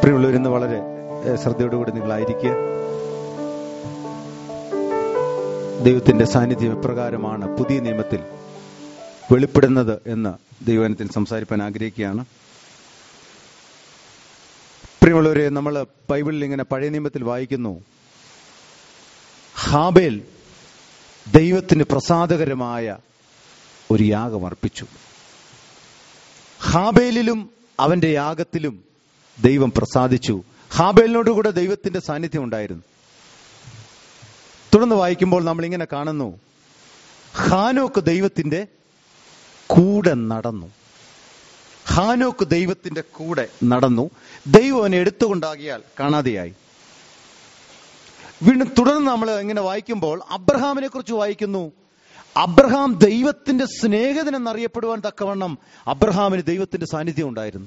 പ്രിയമുള്ളവരിന്ന് വളരെ ഏഹ്, ശ്രദ്ധയോടുകൂടി നിങ്ങളായിരിക്കുക ദൈവത്തിന്റെ സാന്നിധ്യം എപ്രകാരമാണ് പുതിയ നിയമത്തിൽ വെളിപ്പെടുന്നത് എന്ന് ദൈവനത്തിൽ സംസാരിപ്പാൻ ആഗ്രഹിക്കുകയാണ് പ്രിയമുള്ളവരെ നമ്മൾ ബൈബിളിൽ ഇങ്ങനെ പഴയ നിയമത്തിൽ വായിക്കുന്നു ഹാബേൽ ദൈവത്തിന് പ്രസാദകരമായ ഒരു യാഗം അർപ്പിച്ചു ഹാബേലിലും അവന്റെ യാഗത്തിലും ദൈവം പ്രസാദിച്ചു ഹാബേലിനോടുകൂടെ ദൈവത്തിന്റെ സാന്നിധ്യം ഉണ്ടായിരുന്നു തുടർന്ന് വായിക്കുമ്പോൾ നമ്മൾ ഇങ്ങനെ കാണുന്നു ഹാനോക്ക് ദൈവത്തിന്റെ കൂടെ നടന്നു ഹാനോക്ക് ദൈവത്തിന്റെ കൂടെ നടന്നു ദൈവം അവനെ എടുത്തുകൊണ്ടാകിയാൽ കാണാതെയായി വീണ്ടും തുടർന്ന് നമ്മൾ ഇങ്ങനെ വായിക്കുമ്പോൾ അബ്രഹാമിനെ കുറിച്ച് വായിക്കുന്നു അബ്രഹാം ദൈവത്തിന്റെ സ്നേഹിതൻ എന്നറിയപ്പെടുവാൻ തക്കവണ്ണം അബ്രഹാമിന് ദൈവത്തിന്റെ സാന്നിധ്യം ഉണ്ടായിരുന്നു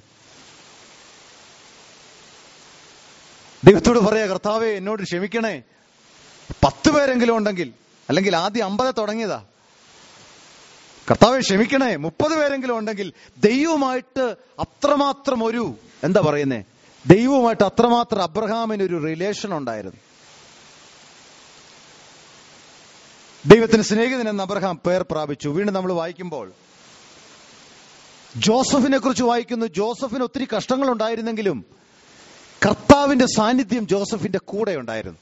ദൈവത്തോട് പറയാ കർത്താവെ എന്നോട് ക്ഷമിക്കണേ പത്ത് പേരെങ്കിലും ഉണ്ടെങ്കിൽ അല്ലെങ്കിൽ ആദ്യം അമ്പത് തുടങ്ങിയതാ കർത്താവെ ക്ഷമിക്കണേ മുപ്പത് പേരെങ്കിലും ഉണ്ടെങ്കിൽ ദൈവമായിട്ട് അത്രമാത്രം ഒരു എന്താ പറയുന്നേ ദൈവവുമായിട്ട് അത്രമാത്രം അബ്രഹാമിന് ഒരു റിലേഷൻ ഉണ്ടായിരുന്നു ദൈവത്തിന് സ്നേഹിതൻ എന്ന് അബ്രഹാം പേർ പ്രാപിച്ചു വീണ്ടും നമ്മൾ വായിക്കുമ്പോൾ ജോസഫിനെ കുറിച്ച് വായിക്കുന്നു ജോസഫിന് ഒത്തിരി കഷ്ടങ്ങൾ ഉണ്ടായിരുന്നെങ്കിലും കർത്താവിന്റെ സാന്നിധ്യം ജോസഫിന്റെ കൂടെ ഉണ്ടായിരുന്നു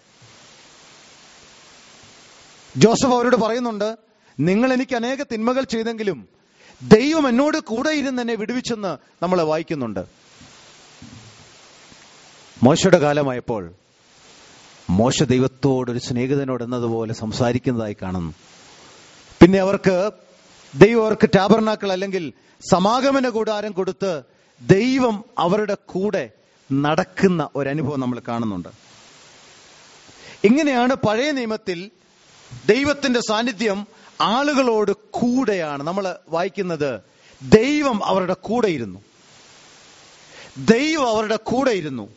ജോസഫ് അവരോട് പറയുന്നുണ്ട് നിങ്ങൾ എനിക്ക് അനേക തിന്മകൾ ചെയ്തെങ്കിലും ദൈവം എന്നോട് കൂടെ ഇരുന്ന് എന്നെ വിടുവിച്ചെന്ന് നമ്മൾ വായിക്കുന്നുണ്ട് മോശയുടെ കാലമായപ്പോൾ മോശ ദൈവത്തോട് ഒരു സ്നേഹിതനോട് എന്നതുപോലെ സംസാരിക്കുന്നതായി കാണുന്നു പിന്നെ അവർക്ക് ദൈവം അവർക്ക് ടാബർനാക്കൾ അല്ലെങ്കിൽ സമാഗമന കൂടാരം കൊടുത്ത് ദൈവം അവരുടെ കൂടെ നടക്കുന്ന ഒരനുഭവം നമ്മൾ കാണുന്നുണ്ട് ഇങ്ങനെയാണ് പഴയ നിയമത്തിൽ ദൈവത്തിന്റെ സാന്നിധ്യം ആളുകളോട് കൂടെയാണ് നമ്മൾ വായിക്കുന്നത് ദൈവം അവരുടെ കൂടെ ഇരുന്നു ദൈവം അവരുടെ കൂടെ ഇരുന്നു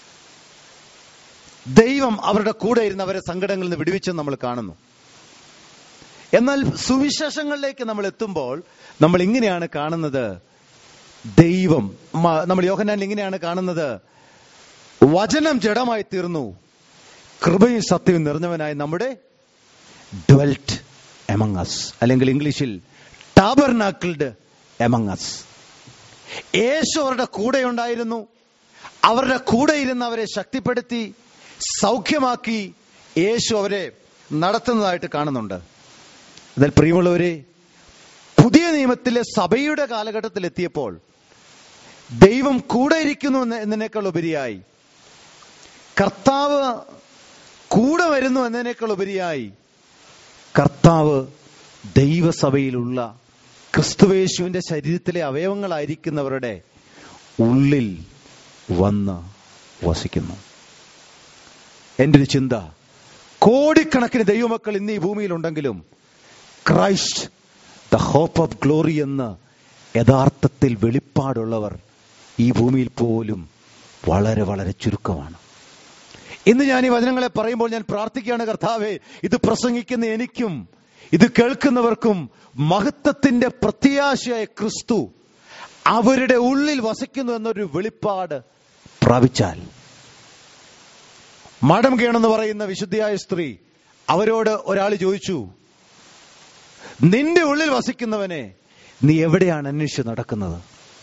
ദൈവം അവരുടെ കൂടെ ഇരുന്ന് അവരെ സങ്കടങ്ങളിൽ നിന്ന് വിടുവിച്ചെന്ന് നമ്മൾ കാണുന്നു എന്നാൽ സുവിശേഷങ്ങളിലേക്ക് നമ്മൾ എത്തുമ്പോൾ നമ്മൾ ഇങ്ങനെയാണ് കാണുന്നത് ദൈവം മ- നമ്മൾ യോഹന്നാൻ ഇങ്ങനെയാണ് കാണുന്നത് വചനം ജഡമായി തീർന്നു കൃപയും സത്യവും നിറഞ്ഞവനായി നമ്മുടെ ഡ്വൽറ്റ് എമംഗ് അസ് അല്ലെങ്കിൽ ഇംഗ്ലീഷിൽ ടാബർനാക്കിൾഡ് എമംഗ് അസ് യേശു അവരുടെ കൂടെ ഉണ്ടായിരുന്നു അവരുടെ കൂടെ ഇരുന്ന് അവരെ ശക്തിപ്പെടുത്തി സൗഖ്യമാക്കി യേശു അവരെ നടത്തുന്നതായിട്ട് കാണുന്നുണ്ട് എന്നാൽ പ്രിയമുള്ളവരെ പുതിയ നിയമത്തിലെ സഭയുടെ കാലഘട്ടത്തിൽ എത്തിയപ്പോൾ ദൈവം കൂടെ ഇരിക്കുന്നു എന്ന് എന്നതിനേക്കാൾ ഉപരിയായി കർത്താവ് കൂടെ വരുന്നു എന്നതിനേക്കാൾ ഉപരിയായി കർത്താവ് ദൈവസഭയിലുള്ള ക്രിസ്തുവേശുവിന്റെ ശരീരത്തിലെ അവയവങ്ങളായിരിക്കുന്നവരുടെ ഉള്ളിൽ വന്ന് വസിക്കുന്നു എൻ്റെ ഒരു ചിന്ത കോടിക്കണക്കിന് ദൈവമക്കൾ ഇന്ന് ഈ ഭൂമിയിലുണ്ടെങ്കിലും Christ the hope of glory എന്ന് യഥാർത്ഥത്തിൽ വെളിപ്പാടുള്ളവർ ഈ ഭൂമിയിൽ പോലും വളരെ വളരെ ചുരുക്കമാണ് ഇന്ന് ഞാൻ ഈ വചനങ്ങളെ പറയുമ്പോൾ ഞാൻ പ്രാർത്ഥിക്കുകയാണ് കർത്താവെ ഇത് പ്രസംഗിക്കുന്ന എനിക്കും ഇത് കേൾക്കുന്നവർക്കും മഹത്വത്തിന്റെ പ്രത്യാശയായ ക്രിസ്തു അവരുടെ ഉള്ളിൽ വസിക്കുന്നു എന്നൊരു വെളിപ്പാട് പ്രാപിച്ചാൽ മഠം കേണെന്ന് പറയുന്ന വിശുദ്ധിയായ സ്ത്രീ അവരോട് ഒരാൾ ചോദിച്ചു നിന്റെ ഉള്ളിൽ വസിക്കുന്നവനെ നീ എവിടെയാണ് അന്വേഷിച്ച് നടക്കുന്നത്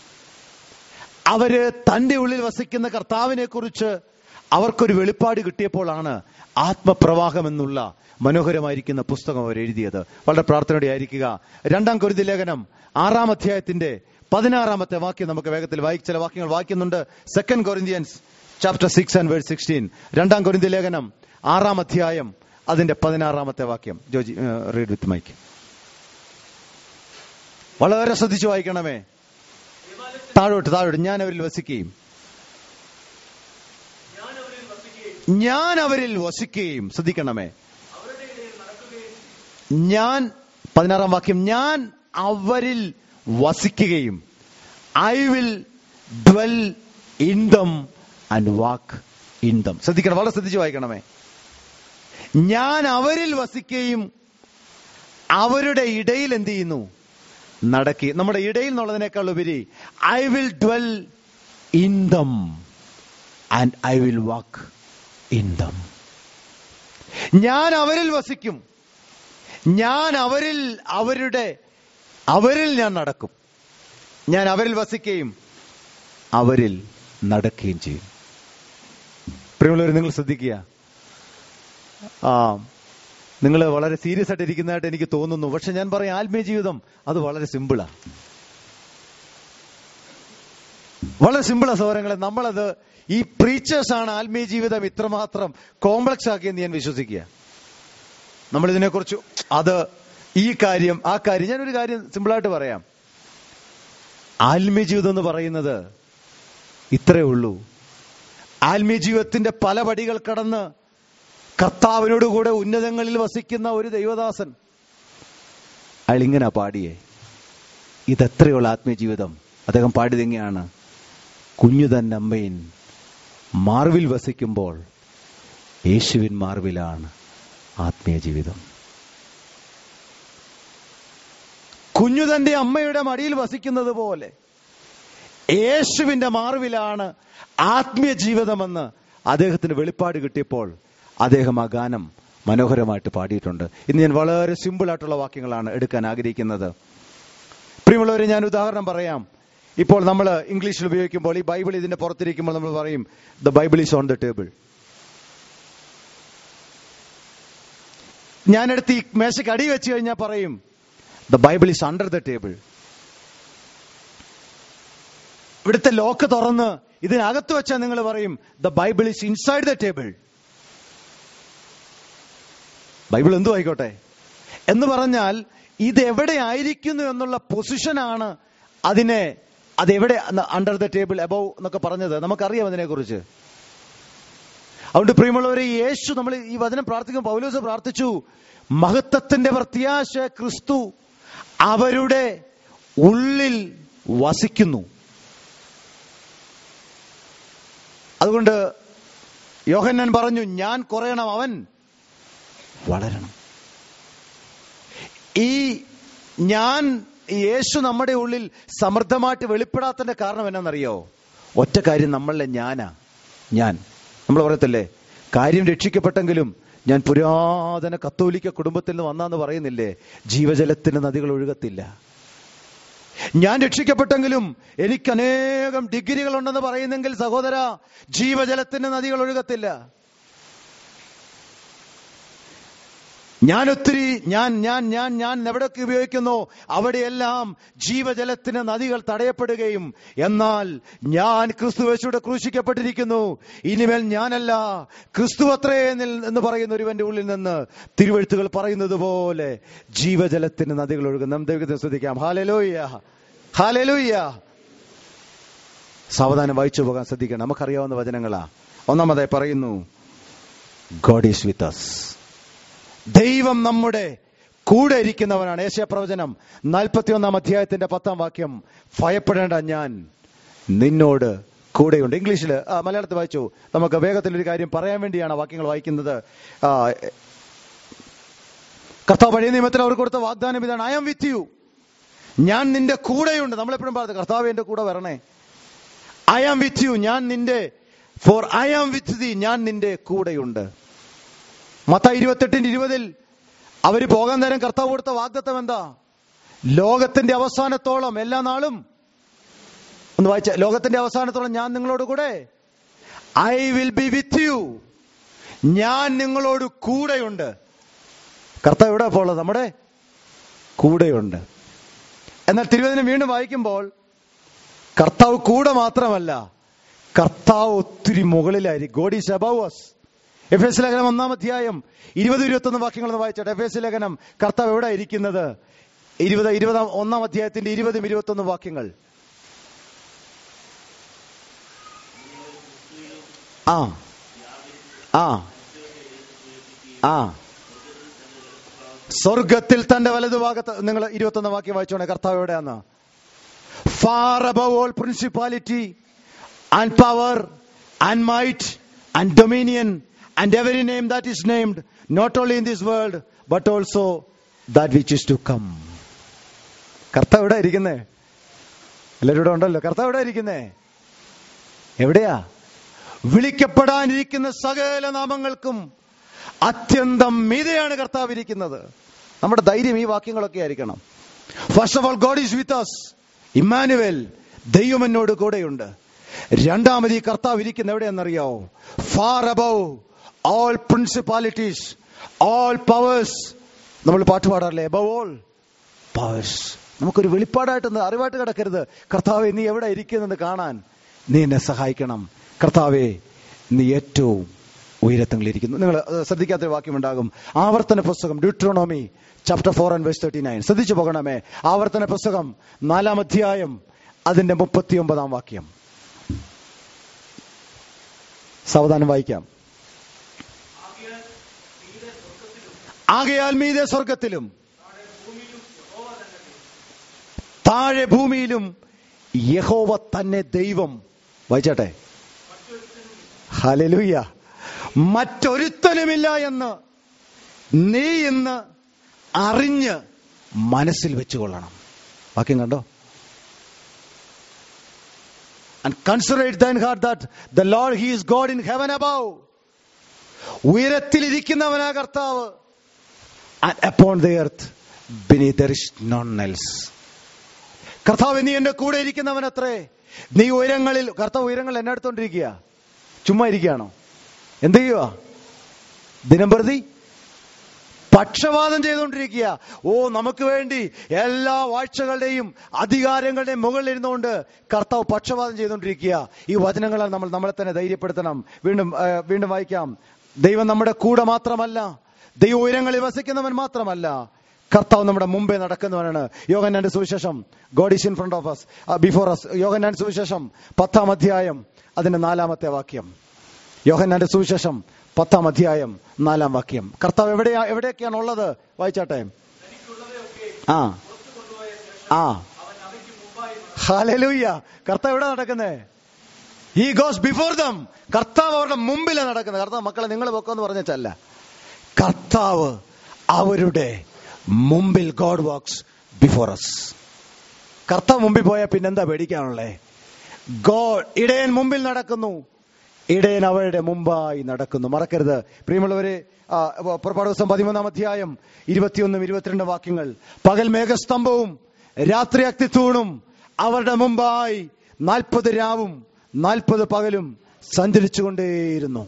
അവര് തന്റെ ഉള്ളിൽ വസിക്കുന്ന കർത്താവിനെ കുറിച്ച് അവർക്കൊരു വെളിപ്പാട് കിട്ടിയപ്പോഴാണ് ആത്മപ്രവാഹം എന്നുള്ള മനോഹരമായിരിക്കുന്ന പുസ്തകം അവർ എഴുതിയത് വളരെ പ്രാർത്ഥനയോടെ ആയിരിക്കുക രണ്ടാം കുരുതി ലേഖനം ആറാം അധ്യായത്തിന്റെ പതിനാറാമത്തെ വാക്യം നമുക്ക് വേഗത്തിൽ വായി ചില വാക്യങ്ങൾ വായിക്കുന്നുണ്ട് second Corinthians chapter six and word sixteen രണ്ടാം കൊരിന്തി ലേഖനം ആറാം അധ്യായം അതിന്റെ പതിനാറാമത്തെ വാക്യം ജോജി റീഡ് വിത്ത് മൈക്ക് വളരെ ശ്രദ്ധിച്ചു വായിക്കണമേ താഴോട്ട് താഴോട്ട് ഞാൻ അവരിൽ വസിക്കുകയും ഞാൻ അവരിൽ വസിക്കുകയും ശ്രദ്ധിക്കണമേ ഞാൻ പതിനാറാം വാക്യം ഞാൻ അവരിൽ വസിക്കുകയും I will dwell in them and walk in them ശ്രദ്ധിക്കണം വളരെ ശ്രദ്ധിച്ച് വായിക്കണമേ ഞാൻ അവരിൽ വസിക്കുകയും അവരുടെ ഇടയിൽ എന്ത് ചെയ്യുന്നു നടക്കി നമ്മുടെ ഇടയിൽ എന്നുള്ളതിനേക്കാൾ ഉപരി I will dwell in them and I will walk in them ഞാൻ അവരിൽ വസിക്കും ഞാൻ അവരിൽ അവരുടെ അവരിൽ ഞാൻ നടക്കും ഞാൻ അവരിൽ വസിക്കുകയും അവരിൽ നടക്കുകയും ചെയ്യും പ്രിയമുള്ളവർ നിങ്ങൾ ശ്രദ്ധിക്കുക ആ നിങ്ങൾ വളരെ സീരിയസ് ആയിട്ട് ഇരിക്കുന്നതായിട്ട് എനിക്ക് തോന്നുന്നു പക്ഷെ ഞാൻ പറയും ആത്മീയ ജീവിതം അത് വളരെ സിമ്പിളാ വളരെ സിമ്പിളാ സൗരങ്ങളെ നമ്മളത് ഈ പ്രീച്ചേഴ്സ് ആണ് ആത്മീയ ജീവിതം ഇത്രമാത്രം കോംപ്ലക്സ് ആക്കിയെന്ന് ഞാൻ വിശ്വസിക്കുക നമ്മൾ ഇതിനെക്കുറിച്ച് അത് ഈ കാര്യം ആ കാര്യം ഞാനൊരു കാര്യം സിമ്പിളായിട്ട് പറയാം ആത്മീയ ജീവിതം എന്ന് പറയുന്നത് ഇത്രേ ഉള്ളൂ ആത്മീയ ജീവിതത്തിന്റെ പല പടികൾ കടന്ന് കർത്താവിനോടുകൂടെ ഉന്നതങ്ങളിൽ വസിക്കുന്ന ഒരു ദൈവദാസൻ അയാൾ ഇങ്ങനെ പാടിയേ ഇതെത്രയുള്ള ആത്മീയ ജീവിതം അദ്ദേഹം പാടിയതെങ്ങനെയാണ് കുഞ്ഞു തന്നെ അമ്മയിൻ മാർവിൽ വസിക്കുമ്പോൾ യേശുവിൻ മാർവിലാണ് ആത്മീയ ജീവിതം കുഞ്ഞു തന്റെ അമ്മയുടെ മടിയിൽ വസിക്കുന്നത് പോലെ യേശുവിന്റെ മാർവിലാണ് ആത്മീയ ജീവിതമെന്ന് അദ്ദേഹത്തിന് വെളിപ്പാട് കിട്ടിയപ്പോൾ അദ്ദേഹം ആ ഗാനം മനോഹരമായിട്ട് പാടിയിട്ടുണ്ട് ഇന്ന് ഞാൻ വളരെ സിമ്പിൾ ആയിട്ടുള്ള വാക്യങ്ങളാണ് എടുക്കാൻ ആഗ്രഹിക്കുന്നത് പ്രിയമുള്ളവരെ ഞാൻ ഉദാഹരണം പറയാം ഇപ്പോൾ നമ്മൾ ഇംഗ്ലീഷിൽ ഉപയോഗിക്കുമ്പോൾ ഈ ബൈബിൾ ഇതിന്റെ പുറത്തിരിക്കുമ്പോൾ നമ്മൾ പറയും the Bible is on the table ഞാനെടുത്ത് ഈ മേശയ്ക്ക് അടി വെച്ച് കഴിഞ്ഞാൽ പറയും the Bible is under the table ഇവിടുത്തെ ലോക്ക് തുറന്ന് ഇതിനകത്ത് വെച്ചാൽ നിങ്ങൾ പറയും the Bible is inside the table Bible എന്തു ആയിക്കോട്ടെ എന്ന് പറഞ്ഞാൽ ഇത് എവിടെ ആയിരിക്കുന്നു എന്നുള്ള പൊസിഷനാണ് അതിനെ അതെവിടെ അണ്ടർ ദ ടേബിൾ അബവ് എന്നൊക്കെ പറഞ്ഞത് നമുക്കറിയാം അതിനെക്കുറിച്ച് അതുകൊണ്ട് പ്രിയമുള്ളവരെ യേശു നമ്മൾ ഈ വചനം പ്രാർത്ഥിക്കും പൗലോസ് പ്രാർത്ഥിച്ചു മഹത്വത്തിന്റെ പ്രത്യാശ ക്രിസ്തു അവരുടെ ഉള്ളിൽ വസിക്കുന്നു അതുകൊണ്ട് യോഹന്നാൻ പറഞ്ഞു ഞാൻ കുറയണം അവൻ വളരണം ഈ ഞാൻ യേശു നമ്മുടെ ഉള്ളിൽ സമൃദ്ധമായിട്ട് വെളിപ്പെടാത്തതിന്റെ കാരണം എന്നാണെന്നറിയോ ഒറ്റ കാര്യം നമ്മളിലെ ഞാനാ ഞാൻ നമ്മൾ പറയത്തില്ലേ കാര്യം രക്ഷിക്കപ്പെട്ടെങ്കിലും ഞാൻ പുരാതന കത്തോലിക്ക കുടുംബത്തിൽ നിന്ന് വന്നാന്ന് പറയുന്നില്ലേ ജീവജലത്തിന് നദികൾ ഒഴുകത്തില്ല ഞാൻ രക്ഷിക്കപ്പെട്ടെങ്കിലും എനിക്ക് അനേകം ഡിഗ്രികൾ ഉണ്ടെന്ന് പറയുന്നെങ്കിൽ സഹോദര ജീവജലത്തിന് നദികൾ ഒഴുകത്തില്ല ഞാൻ ഒത്തിരി ഞാൻ ഞാൻ ഞാൻ ഞാൻ എവിടെയൊക്കെ ഉപയോഗിക്കുന്നു അവിടെയെല്ലാം ജീവജലത്തിന് നദികൾ തടയപ്പെടുകയും എന്നാൽ ഞാൻ ക്രിസ്തുവേശുടെ ക്രൂശിക്കപ്പെട്ടിരിക്കുന്നു ഇനിമേൽ ഞാനല്ല ക്രിസ്തു അത്രേ എന്നിൽ- എന്ന് പറയുന്ന ഒരുവന്റെ ഉള്ളിൽ നിന്ന് തിരുവഴുത്തുകൾ പറയുന്നത് പോലെ ജീവജലത്തിന് നദികൾ ഒഴുകും നാം ദൈവത്തെ ശ്രദ്ധിക്കാം ഹാലലോയ്യ ഹാലലോയ്യ സാവധാനം വായിച്ചു പോകാൻ ശ്രദ്ധിക്കണം നമുക്കറിയാവുന്ന വചനങ്ങളാ ഒന്നാമതായി പറയുന്നു ഗോഡ് ഈസ് വിത്ത് അസ് ദൈവം നമ്മുടെ കൂടെ ഇരിക്കുന്നവനാണ് ഏഷ്യ പ്രവചനം നാൽപ്പത്തിയൊന്നാം അധ്യായത്തിന്റെ പത്താം വാക്യം ഭയപ്പെടേണ്ട ഞാൻ നിന്നോട് കൂടെയുണ്ട് ഇംഗ്ലീഷിൽ മലയാളത്തിൽ വായിച്ചു നമുക്ക് വേഗത്തിൽ ഒരു കാര്യം പറയാൻ വേണ്ടിയാണ് ആ വാക്യങ്ങൾ വായിക്കുന്നത് ആ, കർത്താവ് പഴയ നിയമത്തിൽ അവർ കൊടുത്ത വാഗ്ദാനം ഇതാണ് ഐ ആം വിത്ത് യു ഞാൻ നിന്റെ കൂടെയുണ്ട് നമ്മളെപ്പോഴും പറയുന്നത് കർത്താവ് എന്റെ കൂടെ വരണേ ഐ ആം വിത്ത് യു ഞാൻ നിന്റെ for I am with thee ഞാൻ നിന്റെ കൂടെയുണ്ട് മത്ത ഇരുപത്തെട്ടിന്റെ ഇരുപതിൽ അവര് പോകാൻ നേരം കർത്താവ് കൊടുത്ത വാഗ്ദത്തം എന്താ ലോകത്തിന്റെ അവസാനത്തോളം എല്ലാ നാളും ഒന്ന് വായിച്ച ലോകത്തിന്റെ അവസാനത്തോളം ഞാൻ നിങ്ങളോട് കൂടെ I will be with you ഞാൻ നിങ്ങളോട് കൂടെയുണ്ട് കർത്താവ് എവിടെ അപ്പോൾ ഉള്ളത്? നമ്മുടെ കൂടെയുണ്ട് എന്നാൽ തിരുവചനം വീണ്ടും വായിക്കുമ്പോൾ കർത്താവ് കൂടെ മാത്രമല്ല കർത്താവ് ഒത്തിരി മുകളിലായിരിക്കും ഗോഡ് ഈസ് അബൌ us എഫ് എസ് ലേഖനം ഒന്നാം അധ്യായം ഇരുപത് ഇരുപത്തൊന്ന് വാക്യങ്ങൾ ഒന്ന് വായിച്ചോട്ടെ എഫ് എസ് ലേഖനം കർത്താവ് എവിടെ ഇരിക്കുന്നത് ഇരുപത് ഇരുപതാം ഒന്നാം അധ്യായത്തിന്റെ ഇരുപതും ഇരുപത്തൊന്ന് വാക്യങ്ങൾ ആ ആ ആ സ്വർഗത്തിൽ തന്റെ വലതുഭാഗത്ത് നിങ്ങൾ ഇരുപത്തൊന്ന് വാക്യം വായിച്ചോണേ കർത്താവ് എവിടെയാന്ന് far above all principality and power and might and dominion and every name that is named, not only in this world, but also that which is to come. കർത്താവ് എവിടെ ഇരിക്കുന്നേ എല്ലാവരും ഇവിടെ ഉണ്ടല്ലോ കർത്താവ് എവിടെ ഇരിക്കുന്നേ എവിടെയാ വിളിക്കപ്പെടാനിരിക്കുന്ന സകല നാമങ്ങൾക്കും അത്യന്തം മീതെയാണ് കർത്താവ് ഇരിക്കുന്നത് നമ്മുടെ ധൈര്യം ഈ വാക്യങ്ങളൊക്കെ ആയിരിക്കണം first of all God is with us Immanuel ദൈവം എന്നോട് കൂടെയുണ്ട് രണ്ടാമത് ഈ കർത്താവ് ഇരിക്കുന്ന എവിടെയെന്നറിയാവോ far above all principalities all powers നമ്മൾ പാട്ട് പാടാറില്ലേ അബവ് ഓൾ പവേഴ്സ് നമുക്കൊരു വെളിപ്പാടായിട്ട് അറിവായിട്ട് കിടക്കരുത് കർത്താവെ നീ എവിടെ ഇരിക്കുന്നെന്ന് കാണാൻ നീ എന്നെ സഹായിക്കണം കർത്താവെ നീ ഏറ്റവും ഉയരത്തങ്ങളിരിക്കുന്നു നിങ്ങൾ അത് ശ്രദ്ധിക്കാത്തൊരു വാക്യമുണ്ടാകും ആവർത്തന പുസ്തകം Deuteronomy chapter four and verse thirty nine ശ്രദ്ധിച്ചു പോകണമേ ആവർത്തന പുസ്തകം നാലാം അധ്യായം അതിന്റെ മുപ്പത്തി ഒമ്പതാം വാക്യം സാവധാനം വായിക്കാം ആകയാൽ മീതെ സ്വർഗത്തിലും താഴെ ഭൂമിയിലും യഹോവ തന്നെ ദൈവം വായിച്ചാട്ടെ ഹലലുയ്യ മറ്റൊരുത്തനുമില്ല എന്ന് നീ ഇന്ന് അറിഞ്ഞ് മനസ്സിൽ വെച്ചുകൊള്ളണം വാക്യം കണ്ടോ and consider it thine heart that the Lord he is God in heaven above ഉയരത്തിലിരിക്കുന്നവനാ കർത്താവ് and upon the earth beneath there is none else കർത്താവ് നീ എന്റെ കൂടെ ഇരിക്കുന്നവൻ അത്രേ നീ ഉയരങ്ങളിൽ കർത്താവ് ഉയരങ്ങളിൽ എന്നെ അടുത്തോണ്ടിരിക്കുക ചുമ്മാ ഇരിക്കുകയാണോ എന്ത് ചെയ്യുക ദിനംപ്രതി പക്ഷപാതം ചെയ്തുകൊണ്ടിരിക്കുക ഓ നമുക്ക് വേണ്ടി എല്ലാ വാഴ്ചകളുടെയും അധികാരങ്ങളുടെയും മുകളിൽ ഇരുന്നുകൊണ്ട് കർത്താവ് പക്ഷപാതം ചെയ്തുകൊണ്ടിരിക്കുക ഈ വചനങ്ങളാൽ നമ്മൾ നമ്മളെ തന്നെ ധൈര്യപ്പെടുത്തണം വീണ്ടും ആ, വീണ്ടും വായിക്കാം ദൈവം നമ്മുടെ കൂടെ മാത്രമല്ല ദൈവം ഉയരങ്ങളിൽ വസിക്കുന്നവൻ മാത്രമല്ല കർത്താവ് നമ്മുടെ മുമ്പേ നടക്കുന്നവനാണ് യോഗനാന്റെ സുവിശേഷം God is in front of us before us യോഗനാന്റെ സുവിശേഷം പത്താം അധ്യായം അതിന്റെ നാലാമത്തെ വാക്യം യോഹന്നാന്റെ സുവിശേഷം പത്താം അധ്യായം നാലാം വാക്യം കർത്താവ് എവിടെയാ എവിടെയൊക്കെയാണ് ഉള്ളത് വായിച്ചാട്ടെ ആ ആ ഹാലലൂയ്യ കർത്താവ് എവിടെ നടക്കുന്നേ ഈ ഗോസ് ബിഫോർ ദം കർത്താവ് അവരുടെ മുമ്പിലാണ് നടക്കുന്നത് കർത്താവ് മക്കളെ നിങ്ങൾ പൊക്കോന്ന് പറഞ്ഞല്ല കർത്താവ് അവരുടെ മുമ്പിൽ ഗോഡ് വാക്സ് ബിഫോർ അസ് കർത്താവ് മുമ്പിൽ പോയാൽ പിന്നെന്താ പേടിക്കാനുള്ളേ ഗോഡ് ഇടയൻ മുമ്പിൽ നടക്കുന്നു ഇടയൻ അവരുടെ മുമ്പായി നടക്കുന്നു മറക്കരുത് പ്രിയമുള്ളവരെ ആ, പുറപ്പാട് ദിവസം പതിമൂന്നാം അധ്യായം ഇരുപത്തിയൊന്നും ഇരുപത്തിരണ്ടും വാക്യങ്ങൾ പകൽ മേഘസ്തംഭവും രാത്രി അക്തിത്തൂണും അവരുടെ മുമ്പായി നാൽപ്പത് രാവും നാൽപ്പത് പകലും സഞ്ചരിച്ചുകൊണ്ടേയിരുന്നു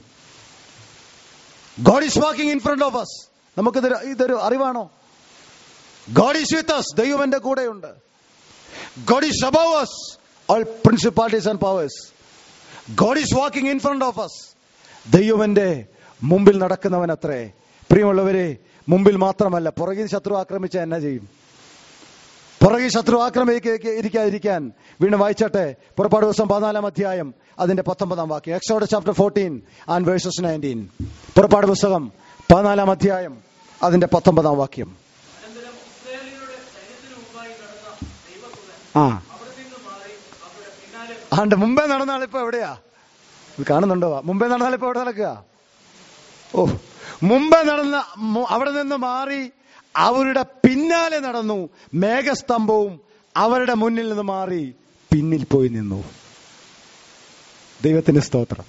God is walking in front of us നമുക്കിതൊരു ഇതൊരു അറിവാണോ ഗോഡ് ഈസ് വിത്ത് അസ് ദൈവം എന്റെ കൂടെയുണ്ട് God is above us all principalities and powers God is walking in front of us ദൈവന്റെ മുമ്പിൽ നടക്കുന്നവൻ അത്രേ പ്രിയമുള്ളവരെ മുമ്പിൽ മാത്രമല്ല പുറകിൽ ശത്രു ആക്രമിച്ച എന്നാ ചെയ്യും പുറകിൽ ശത്രു ആക്രമിക്ക ഇരിക്കാതിരിക്കാൻ വീണ്ടും വായിച്ചട്ടെ പുറപ്പാട് ദിവസം പതിനാലാം അധ്യായം അതിന്റെ പത്തൊമ്പതാം വാക്യം Exodus chapter fourteen and verses nineteen പുറപ്പാട് പുസ്തകം പതിനാലാം അധ്യായം അതിന്റെ പത്തൊമ്പതാം വാക്യം അനന്തരം ഇസ്രായേലിയരുടെ സൈന്യത്തിനു മുമ്പായി നടന്ന ദൈവദൂതൻ ആ അവിടെ നിന്ന് മാറി അവരുടെ പിന്നാലെ ആണ്ട് മുമ്പേ നടന്ന ആളിപ്പോ എവിടെയാ ഇത് കാണുന്നുണ്ടോ മുമ്പേ നടന്ന ആളിപ്പോ എവിടെ നടക്കുക ഓ മുമ്പേ നടന്ന മു- അവിടെ നിന്ന് മാറി അവരുടെ പിന്നാലെ നടന്നു മേഘസ്തംഭവും അവരുടെ മുന്നിൽ നിന്ന് മാറി പിന്നിൽ പോയി നിന്നു ദൈവത്തിന്റെ സ്തോത്രം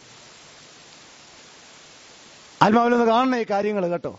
ആത്മാവിലൊന്ന് കാണണ ഈ കാര്യങ്ങൾ കേട്ടോ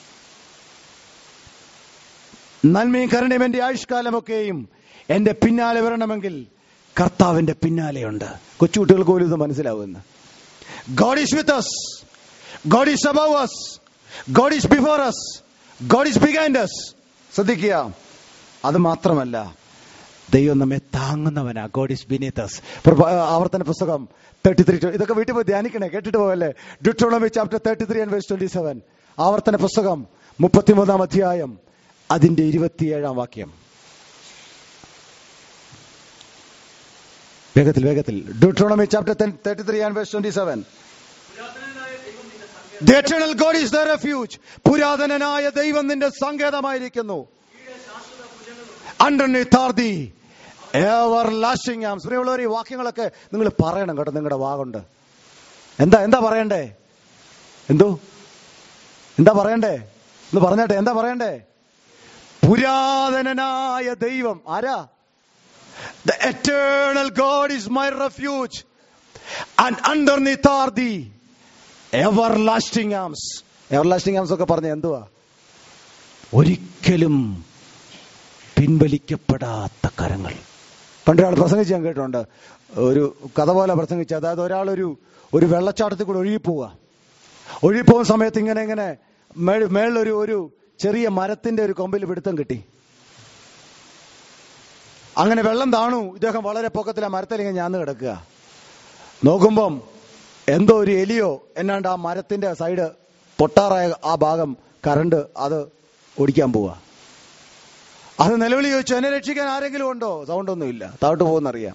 നന്മയും കരുണയും എന്റെ ആയുഷ്കാലമൊക്കെയും എന്റെ പിന്നാലെ വരണമെങ്കിൽ കർത്താവിന്റെ പിന്നാലെയുണ്ട് കൊച്ചുകുട്ടികൾക്ക് പോലും ഇത് മനസ്സിലാവുമെന്ന് God is with us God is above us God is before us God is behind us ശ്രദ്ധിക്കുക അത് മാത്രമല്ല ദൈവം നമ്മെ താങ്ങുന്നവനാ ഗോഡ് ഈസ് ബിനീത്ത് അസ് ആവർത്തന പുസ്തകം തേർട്ടി ത്രീ ഇതൊക്കെ വീട്ടിൽ പോയി ധ്യാനിക്കണേ കേട്ടിട്ട് പോകല്ലേ Deuteronomy chapter thirty three and verse twenty seven ആവർത്തന പുസ്തകം മുപ്പത്തിമൂന്നാം അധ്യായം അതിന്റെ ഇരുപത്തിയേഴാം വാക്യം വേഗത്തിൽ വേഗത്തിൽ Deuteronomy chapter thirty three and verse twenty seven പുരാതനനായ ദൈവം നിന്റെ സങ്കേതം The eternal God is the refuge. പുരാതനനായ ദൈവം നിന്റെ സങ്കേതമായിരിക്കുന്നു കീഴെ ശാശ്വത ഭുജങ്ങളും underneath are the everlasting arms പ്രിയമുള്ളവർ ഈ വാക്യങ്ങളൊക്കെ നിങ്ങൾ പറയണം കേട്ടോ നിങ്ങളുടെ വാഗുണ്ട് എന്താ എന്താ പറയണ്ടേ എന്തോ എന്താ പറയണ്ടേ ഒന്ന് പറഞ്ഞാട്ടെ എന്താ പറയണ്ടേ പുരാതനനായ ദൈവം ആരാ the eternal God is my refuge and underneath are the everlasting arms everlasting arms ഒക്കെ പറഞ്ഞ എന്തുവാ ഒരിക്കലും പിൻവലിക്കപ്പെടാത്ത കരങ്ങൾ പണ്ടൊരാൾ പ്രസംഗിച്ച് ഞാൻ കേട്ടിട്ടുണ്ട് ഒരു കഥ പോലെ പ്രസംഗിച്ച് അതായത് ഒരാളൊരു ഒരു വെള്ളച്ചാട്ടത്തിൽ കൂടെ ഒഴുകിപ്പോവുക ഒഴുകിപ്പോകുന്ന സമയത്ത് ഇങ്ങനെ ഇങ്ങനെ മേൾ- മേളിലൊരു ഒരു ചെറിയ മരത്തിന്റെ ഒരു കൊമ്പിൽ പിടുത്തം കിട്ടി അങ്ങനെ വെള്ളം താണു ഇദ്ദേഹം വളരെ പൊക്കത്തിൽ ആ മരത്തിൽ ഇങ്ങനെ ഞാന്ന് കിടക്കുക നോക്കുമ്പം എന്തോ ഒരു എലിയോ എന്നാണ്ട് ആ മരത്തിന്റെ സൈഡ് പൊട്ടാറായ ആ ഭാഗം കറണ്ട് അത് ഓടിക്കാൻ പോവാ അത് നിലവിളി ചോദിച്ചു എന്നെ രക്ഷിക്കാൻ ആരെങ്കിലും ഉണ്ടോ സൗണ്ട് ഒന്നുമില്ല താഴോട്ട് പോകുന്നറിയാം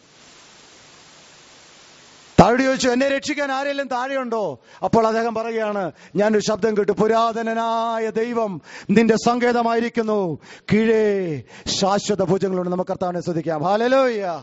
താഴോട്ട് ചോദിച്ചു എന്നെ രക്ഷിക്കാൻ ആരെങ്കിലും താഴെയുണ്ടോ അപ്പോൾ അദ്ദേഹം പറയുകയാണ് ഞാനൊരു ശബ്ദം കേട്ടു പുരാതനനായ ദൈവം നിന്റെ സങ്കേതമായിരിക്കുന്നു കീഴേ ശാശ്വത ഭുജങ്ങളുണ്ട് നമുക്ക് കർത്താവിനെ ശ്രദ്ധിക്കാം ഹാലലോയ്യ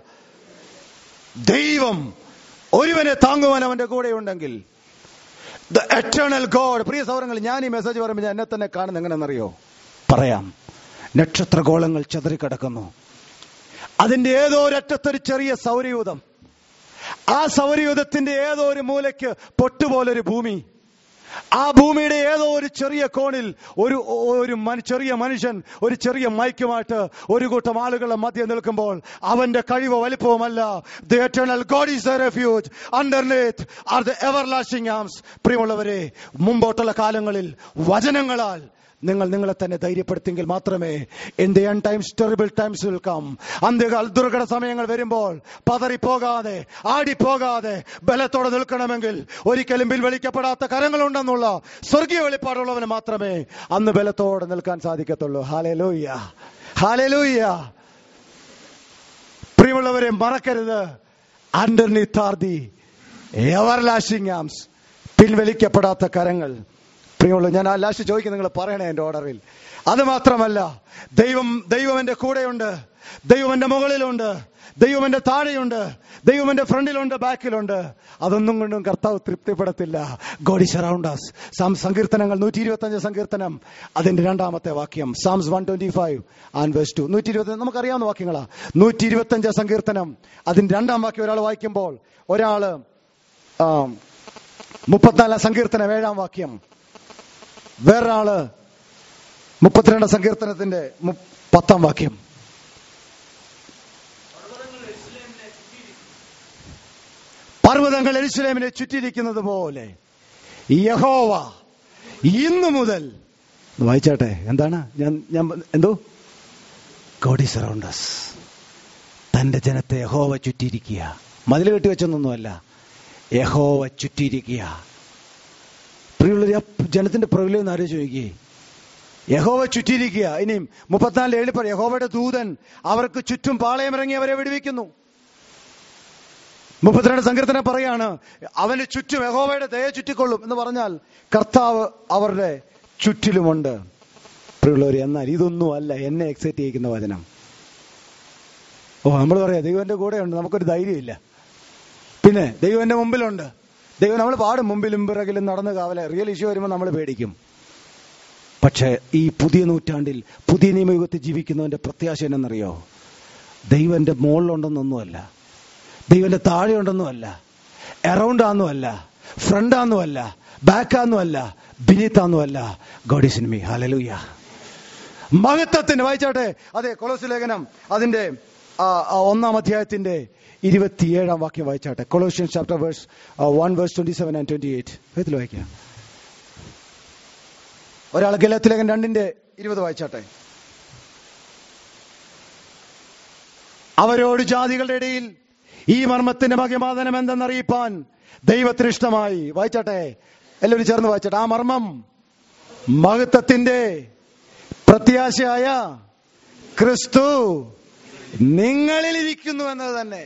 ദൈവം ഒരുവനെ താങ്ങുവാൻ അവന്റെ കൂടെ ഉണ്ടെങ്കിൽ ദ എറ്റേണൽ ഗോഡ് പ്രിയ സൗരങ്ങൾ ഞാൻ ഈ മെസ്സേജ് പറയുമ്പോൾ ഞാൻ എന്നെ തന്നെ കാണുന്നത് എങ്ങനെയെന്നറിയോ പറയാം നക്ഷത്രഗോളങ്ങൾ ചെതറിക്കിടക്കുന്നു അതിന്റെ ഏതോ ഒരറ്റത്തൊരു ചെറിയ സൗരയൂഥം ആ സൗരയൂഥത്തിന്റെ ഏതോ ഒരു മൂലയ്ക്ക് പൊട്ടുപോലൊരു ഭൂമി ആ ഭൂമിയുടെ ഏതോ ഒരു ചെറിയ കോണിൽ ഒരു ഒരു മന- ചെറിയ മനുഷ്യൻ ഒരു ചെറിയ മൈക്കുമായിട്ട് ഒരു കൂട്ടം ആളുകളുടെ മധ്യം നിൽക്കുമ്പോൾ അവന്റെ കഴിവ് വലിപ്പവുമല്ല the eternal God is a refuge underneath are the everlasting arms പ്രിയമുള്ളവരെ മുമ്പോട്ടുള്ള കാലങ്ങളിൽ വചനങ്ങളാൽ നിങ്ങൾ നിങ്ങളെ തന്നെ ധൈര്യപ്പെടുത്തിയെങ്കിൽ മാത്രമേ in the end times terrible times will come അന്ത്യകാൽ ദുർഘട സമയങ്ങൾ വരുമ്പോൾ പതറിപ്പോകാതെ ആടിപ്പോകാതെ ബലത്തോടെ നിൽക്കണമെങ്കിൽ ഒരിക്കലും പിൻവലിക്കപ്പെടാത്ത കരങ്ങളുണ്ടെന്നുള്ള സ്വർഗീയ വെളിപ്പാടുള്ളവന് മാത്രമേ അന്ന് ബലത്തോടെ നിൽക്കാൻ സാധിക്കത്തുള്ളൂ ഹാലലൂയ്യ ഹാലലൂയ്യ പ്രിയമുള്ളവരെ മറക്കരുത് underneath are the everlasting arms പിൻവലിക്കപ്പെടാത്ത കരങ്ങൾ പ്രിയമുള്ള ഞാൻ ആ ലാസ്റ്റ് ചോദിക്കും നിങ്ങൾ പറയണേ എന്റെ ഓർഡറിൽ അത് മാത്രമല്ല ദൈവം ദൈവം എന്റെ കൂടെയുണ്ട് ദൈവം എന്റെ മുകളിലുണ്ട് ദൈവം എന്റെ താഴെയുണ്ട് ദൈവം എന്റെ ഫ്രണ്ടിലുണ്ട് ബാക്കിലുണ്ട് അതൊന്നും കൊണ്ടും കർത്താവ് തൃപ്തിപ്പെടത്തില്ല ഗോഡി സറൗണ്ടസ് സാം സങ്കീർത്തനങ്ങൾ നൂറ്റി ഇരുപത്തി അഞ്ച് സങ്കീർത്തനം അതിന്റെ രണ്ടാമത്തെ വാക്യം Psalms one twenty five and verse two നൂറ്റി ഇരുപത്തി നമുക്കറിയാവുന്ന വാക്യങ്ങളാ നൂറ്റി ഇരുപത്തി അഞ്ച് സങ്കീർത്തനം അതിന്റെ രണ്ടാം വാക്യം ഒരാൾ വായിക്കുമ്പോൾ ഒരാള് ആ, മുപ്പത്തിനാലാം സങ്കീർത്തനം ഏഴാം വാക്യം വേറൊരാള് മുപ്പത്തിരണ്ടാം സങ്കീർത്തനത്തിന്റെ മു- പത്താം വാക്യം പർവ്വതങ്ങൾ എരിശിലേമിനെ ചുറ്റിയിരിക്കുന്നത് പോലെ യഹോവ ഇന്നു മുതൽ ഒന്ന് വായിച്ചാട്ടെ എന്താണ് ഞാൻ ഞാൻ എന്തോ ഗോഡി സറൗണ്ടസ് തന്റെ ജനത്തെ യഹോവ ചുറ്റിയിരിക്കുക മതിൽ കെട്ടി വെച്ചൊന്നൊന്നുമല്ല യഹോവ ചുറ്റിയിരിക്കുക പ്രിയുള്ളൊരു ആ ജനത്തിന്റെ പ്രബലം എന്ന് ആരും ചോദിക്കേ യഹോവ ചുറ്റിയിരിക്കുക ഇനിയും മുപ്പത്തിനാല് ഏഴിപ്പർ യഹോവയുടെ ദൂതൻ അവർക്ക് ചുറ്റും പാളയമിറങ്ങി അവരെ വിടുവിക്കുന്നു മുപ്പത്തിരണ്ട് സങ്കീർത്തനം പറയാണ് അവന് ചുറ്റും യഹോവയുടെ ദയ ചുറ്റിക്കൊള്ളും എന്ന് പറഞ്ഞാൽ കർത്താവ് അവരുടെ ചുറ്റിലുമുണ്ട് പ്രിയുള്ളവർ എന്നാൽ ഇതൊന്നും അല്ല എന്നെ എക്സൈറ്റ് ചെയ്യിക്കുന്ന വചനം ഓ നമ്മൾ പറയാം ദൈവന്റെ കൂടെയുണ്ട് നമുക്കൊരു ധൈര്യമില്ല പിന്നെ ദൈവം എന്റെ മുമ്പിലുണ്ട് ദൈവം നമ്മൾ പാടും മുമ്പിലും പിറകിലും നടന്ന് കാവലെ റിയൽ ഇഷ്യൂ വരുമ്പോൾ നമ്മൾ പേടിക്കും പക്ഷേ ഈ പുതിയ നൂറ്റാണ്ടിൽ പുതിയ നിയമയുഗത്തിൽ ജീവിക്കുന്നവന്റെ പ്രത്യാശ എന്നറിയോ ദൈവന്റെ മുകളിലുണ്ടെന്നൊന്നുമല്ല ദൈവന്റെ താഴെയുണ്ടെന്നുമല്ല അറൗണ്ട് ആന്നുമല്ല ഫ്രണ്ട് ആന്നുമല്ല ബാക്ക് ആന്നുമല്ല ബിനീത്താന്നുമല്ല God is in me hallelujah മഹത്വത്തിന് വായിച്ചാട്ടെ അതെ കൊളോസ് ലേഖനം അതിന്റെ ആ, ആ ഒന്നാം അധ്യായത്തിന്റെ ഇരുപത്തിയേഴാം വാക്യം വായിച്ചാട്ടെ Colossian chapter verse one verse twenty seven and twenty eight ഏതിൽ വായിക്കാം ഒരാൾ ഗലത്തിലേഖൻ രണ്ടിന്റെ ഇരുപത് വായിച്ചാട്ടെ അവരോട് ജാതികളുടെ ഇടയിൽ ഈ മർമ്മത്തിന്റെ മഹിമാതനം എന്തെന്നറിയിപ്പാൻ ദൈവത്തിന് ഇഷ്ടമായി വായിച്ചാട്ടെ എല്ലാവരും ചേർന്ന് വായിച്ചാട്ടെ ആ മർമ്മം മഹത്വത്തിന്റെ പ്രത്യാശയായ ക്രിസ്തു നിങ്ങളിൽ ഇരിക്കുന്നു എന്നത് തന്നെ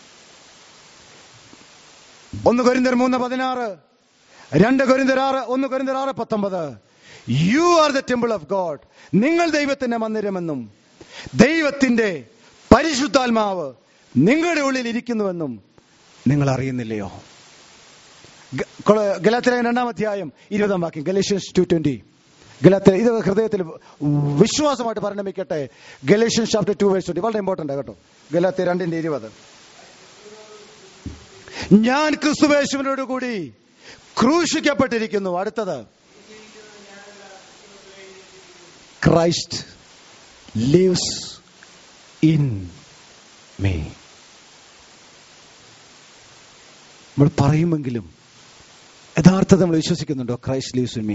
ഒന്ന് കൊരിന്തർ മൂന്ന് പതിനാറ് രണ്ട് കൊരിന്തർ ആറ് ഒന്ന് കൊരിന്തർ ആറ് പത്തൊമ്പത് you are the temple of God നിങ്ങൾ ദൈവത്തിന്റെ മന്ദിരമെന്നും ദൈവത്തിന്റെ പരിശുദ്ധാത്മാവ് നിങ്ങളുടെ ഉള്ളിൽ ഇരിക്കുന്നുവെന്നും നിങ്ങൾ അറിയുന്നില്ലയോ ഗലാത്തിലെ രണ്ടാം അധ്യായം ഇരുപതാം വാക്യം ഗലേഷ്യൻസ് ടു ട്വന്റി ഗലാത്തിലെ ഇത് ഹൃദയത്തിൽ വിശ്വാസമായിട്ട് പരിണമിക്കട്ടെ Galatians chapter two verse twenty വളരെ ഇമ്പോർട്ടന്റ് കേട്ടോ ഗലാത്തി രണ്ടിന്റെ ഇരുപത് ഞാൻ ക്രിസ്തുവേശുവിനോട് കൂടി ക്രൂശിക്കപ്പെട്ടിരിക്കുന്നു അടുത്തത് ക്രൈസ്റ്റ് ലിവ്സ് ഇൻ മേ നമ്മൾ പറയുമെങ്കിലും യഥാർത്ഥത്തിൽ നമ്മൾ വിശ്വസിക്കുന്നുണ്ടോ Christ lives in me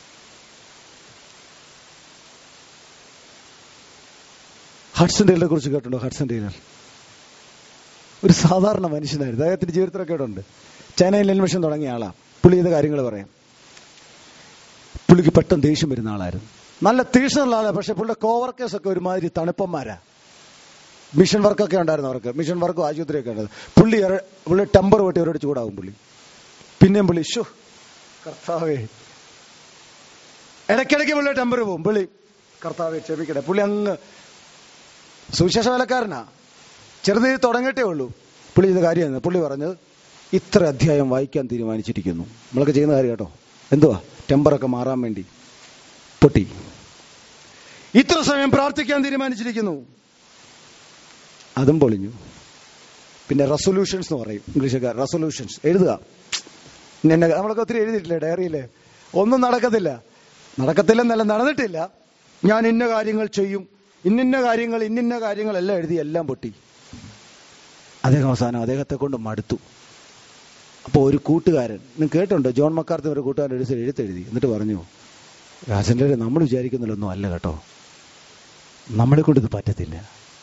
Hudson ടൈലറെ കുറിച്ച് കേട്ടുണ്ടോ ഹഡ്സൺ ടൈലർ ഒരു സാധാരണ മനുഷ്യനായിരുന്നു അദ്ദേഹത്തിന്റെ ജീവിതത്തിലൊക്കെ ഇവിടെ ഉണ്ട് ചൈനയിൽ അന്വേഷണം തുടങ്ങിയ ആളാ പുള്ളി ചെയ്ത കാര്യങ്ങൾ പറയാം പുള്ളിക്ക് പെട്ടെന്ന് ദേഷ്യം വരുന്ന ആളായിരുന്നു നല്ല തീക്ഷണമുള്ള ആളാ പക്ഷെ പുള്ളിയുടെ കോവർക്കേഴ്സ് ഒക്കെ ഒരുമാതിരി തണുപ്പന്മാരാ മിഷൻ വർക്കൊക്കെ ഉണ്ടായിരുന്നു അവർക്ക് മിഷൻ വർക്കും ആശുപത്രിയൊക്കെ ഉണ്ടായിരുന്നു പുള്ളി ഇറ- പുള്ളി ടെമ്പർ വെട്ടി അവരോട് ചൂടാവും പുള്ളി പിന്നെയും പുള്ളി ഷോ കർത്താവേ ഇടയ്ക്കിടയ്ക്ക് പുള്ളി ടെമ്പർ പോവും പുള്ളി കർത്താവേ ക്ഷമിക്കട്ടെ പുള്ളി അങ്ങ് സുവിശേഷ വേലക്കാരനാ ചെറുതിൽ തുടങ്ങിയിട്ടേ ഉള്ളൂ പുള്ളി ചെയ്ത കാര്യമാണ് പുള്ളി പറഞ്ഞത് ഇത്ര അധ്യായം വായിക്കാൻ തീരുമാനിച്ചിരിക്കുന്നു നമ്മളൊക്കെ ചെയ്യുന്ന കാര്യം കേട്ടോ എന്തുവാ ടെമ്പറൊക്കെ മാറാൻ വേണ്ടി പൊട്ടി ഇത്ര സമയം പ്രാർത്ഥിക്കാൻ തീരുമാനിച്ചിരിക്കുന്നു അതും പൊളിഞ്ഞു പിന്നെ റെസൊല്യൂഷൻസ് എന്ന് പറയും ഇംഗ്ലീഷുകാർ റെസൊല്യൂഷൻസ് എഴുതുക ഇന്ന നമ്മളൊക്കെ ഒത്തിരി എഴുതിയിട്ടില്ലേ ഡയറിയില് ഒന്നും നടക്കത്തില്ല നടക്കത്തില്ലെന്നല്ല നടന്നിട്ടില്ല ഞാൻ ഇന്ന കാര്യങ്ങൾ ചെയ്യും ഇന്നിന്ന കാര്യങ്ങൾ ഇന്നിന്ന കാര്യങ്ങളെല്ലാം എഴുതി എല്ലാം പൊട്ടി അദ്ദേഹം അവസാനം അദ്ദേഹത്തെ കൊണ്ട് മടുത്തു അപ്പോൾ ഒരു കൂട്ടുകാരൻ നിങ്ങൾ കേട്ടുണ്ടോ ജോൺ മക്കാർത്തി ഒരു കൂട്ടുകാരൻ ഒരു ദിവസം എഴുത്തെഴുതി എന്നിട്ട് പറഞ്ഞു രാജൻ്റെ നമ്മൾ വിചാരിക്കുന്നില്ലൊന്നും അല്ല കേട്ടോ നമ്മളെ കൊണ്ട് ഇത് പറ്റത്തില്ല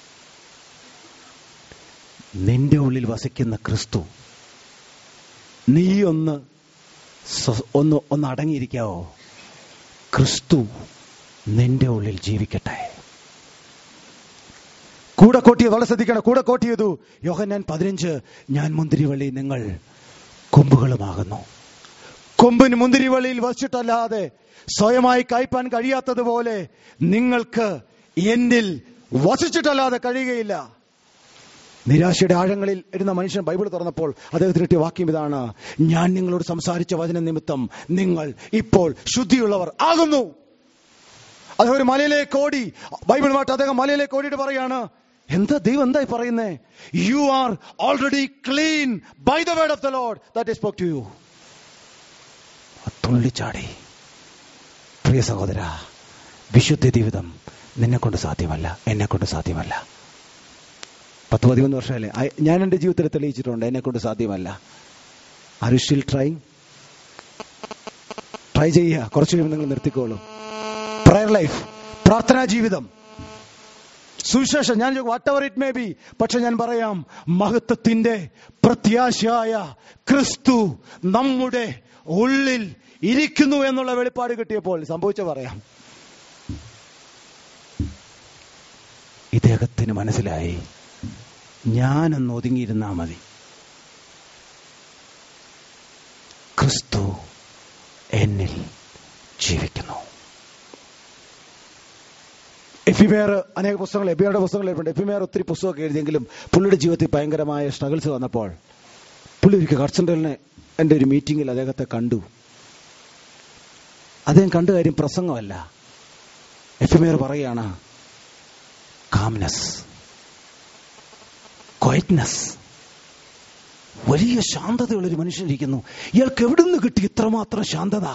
നിന്റെ ഉള്ളിൽ വസിക്കുന്ന ക്രിസ്തു നീ ഒന്ന് സ്വ- ഒന്ന് ഒന്ന് അടങ്ങിയിരിക്കാവോ ക്രിസ്തു നിന്റെ ഉള്ളിൽ ജീവിക്കട്ടെ കൂടെ കോട്ടിയത് വളരെ ശ്രദ്ധിക്കണം കൂടെ കോട്ടിയതു യോഹന്നാൻ പതിനഞ്ച് ഞാൻ മുന്തിരിവള്ളി നിങ്ങൾ കൊമ്പുകളുമാകുന്നു കൊമ്പിന് മുന്തിരിവള്ളിയിൽ വച്ചിട്ടല്ലാതെ സ്വയമായി കയ്പാൻ കഴിയാത്തതുപോലെ നിങ്ങൾക്ക് എന്നിൽ വസിച്ചിട്ടല്ലാതെ കഴിയുകയില്ല നിരാശയുടെ ആഴങ്ങളിൽ ഇരുന്ന മനുഷ്യൻ ബൈബിൾ തുറന്നപ്പോൾ അദ്ദേഹത്തിന് കിട്ടിയ വാക്യം ഇതാണ് ഞാൻ നിങ്ങളോട് സംസാരിച്ച വചന നിമിത്തം നിങ്ങൾ ഇപ്പോൾ ശുദ്ധിയുള്ളവർ ആകുന്നു അദ്ദേഹം ഒരു മലയിലേക്ക് ഓടി ബൈബിളുമായിട്ട് അദ്ദേഹം മലയിലേക്ക് ഓടിയിട്ട് പറയാണ് എന്താ ദൈവം എന്തായി പറയുന്നേ you are already clean by the word of the Lord that is to you തുള്ളിച്ചാടി പ്രിയ സഹോദര വിശുദ്ധ ജീവിതം നിന്നെ കൊണ്ട് സാധ്യമല്ല എന്നെ കൊണ്ട് സാധ്യമല്ല പത്ത് പതിമൂന്ന് വർഷമല്ലേ I- ഞാൻ എൻ്റെ ജീവിതത്തിൽ തെളിയിച്ചിട്ടുണ്ട് എന്നെ കൊണ്ട് സാധ്യമല്ല are you still try try ചെയ്യുക കുറച്ച് കഴിയുമ്പോൾ നിങ്ങൾ നിർത്തിക്കോളൂ പ്രയർ ലൈഫ് പ്രാർത്ഥനാ ജീവിതം സുവിശേഷം ഞാൻ whatever it may be പക്ഷെ ഞാൻ പറയാം മഹത്വത്തിന്റെ പ്രത്യാശയായ ക്രിസ്തു നമ്മുടെ ഉള്ളിൽ ഇരിക്കുന്നു എന്നുള്ള വെളിപ്പാട് കിട്ടിയപ്പോൾ സംഭവിച്ച പറയാം ഇദ്ദേഹത്തിന് മനസ്സിലായി ഞാനൊന്ന് ഒതുങ്ങിയിരുന്നാ മതി ക്രിസ്തു എന്നിൽ ജീവിക്കുന്നു എഫിമേർ അനേക പുസ്തകങ്ങൾ എബിയുടെ പുസ്തകങ്ങൾ എഴുതിയിട്ടുണ്ട് എഫിമേർ ഒത്തിരി പുസ്തകമൊക്കെ എഴുതിയെങ്കിലും പുള്ളിയുടെ ജീവിതത്തിൽ ഭയങ്കരമായ സ്ട്രഗിൾസ് വന്നപ്പോൾ പുള്ളി ഒരിക്കൽ ഹഡ്സൺഡലിനെ എൻ്റെ ഒരു മീറ്റിംഗിൽ അദ്ദേഹത്തെ കണ്ടു അദ്ദേഹം കണ്ട കാര്യം പ്രസംഗമല്ല എഫിമേർ പറയാണ് കാംനെസ് ക്വയറ്റ്നെസ് വലിയ ശാന്തതയുള്ള ഒരു മനുഷ്യനിരിക്കുന്നു ഇയാൾക്ക് എവിടെ നിന്ന് കിട്ടി ഇത്രമാത്രം ശാന്തത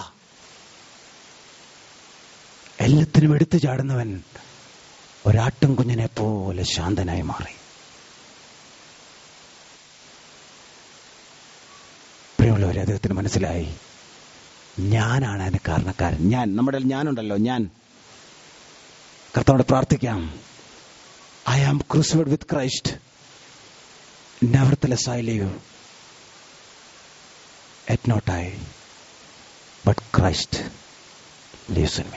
എല്ലാത്തിനും എടുത്തു ചാടുന്നവൻ ഒരാട്ടും കുഞ്ഞിനെ പോലെ ശാന്തനായി മാറി പ്രിയമുള്ളവരെ അദ്ദേഹത്തിന് മനസ്സിലായി ഞാനാണ് അതിന് കാരണക്കാരൻ ഞാൻ നമ്മുടെ ഞാനുണ്ടല്ലോ ഞാൻ കർത്താവോട് പ്രാർത്ഥിക്കാം I am crucified with Christ nevertheless I live yet not I but Christ lives in me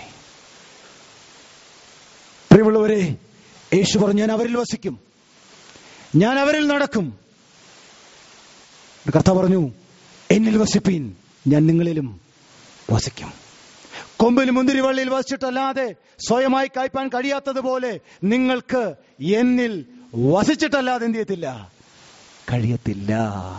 പ്രിയമുള്ളവരെ യേശു പറഞ്ഞു ഞാൻ അവരിൽ വസിക്കും ഞാൻ അവരിൽ നടക്കും കർത്താവ് പറഞ്ഞു എന്നിൽ വസിപ്പീൻ ഞാൻ നിങ്ങളിലും വസിക്കും കൊമ്പിൽ മുന്തിരി വള്ളിയിൽ വസിച്ചിട്ടല്ലാതെ സ്വയമായി കായ്പാൻ കഴിയാത്തതുപോലെ നിങ്ങൾക്ക് എന്നിൽ വസിച്ചിട്ടല്ലാതെ എന്ത് ചെയ്യത്തില്ല കഴിയത്തില്ല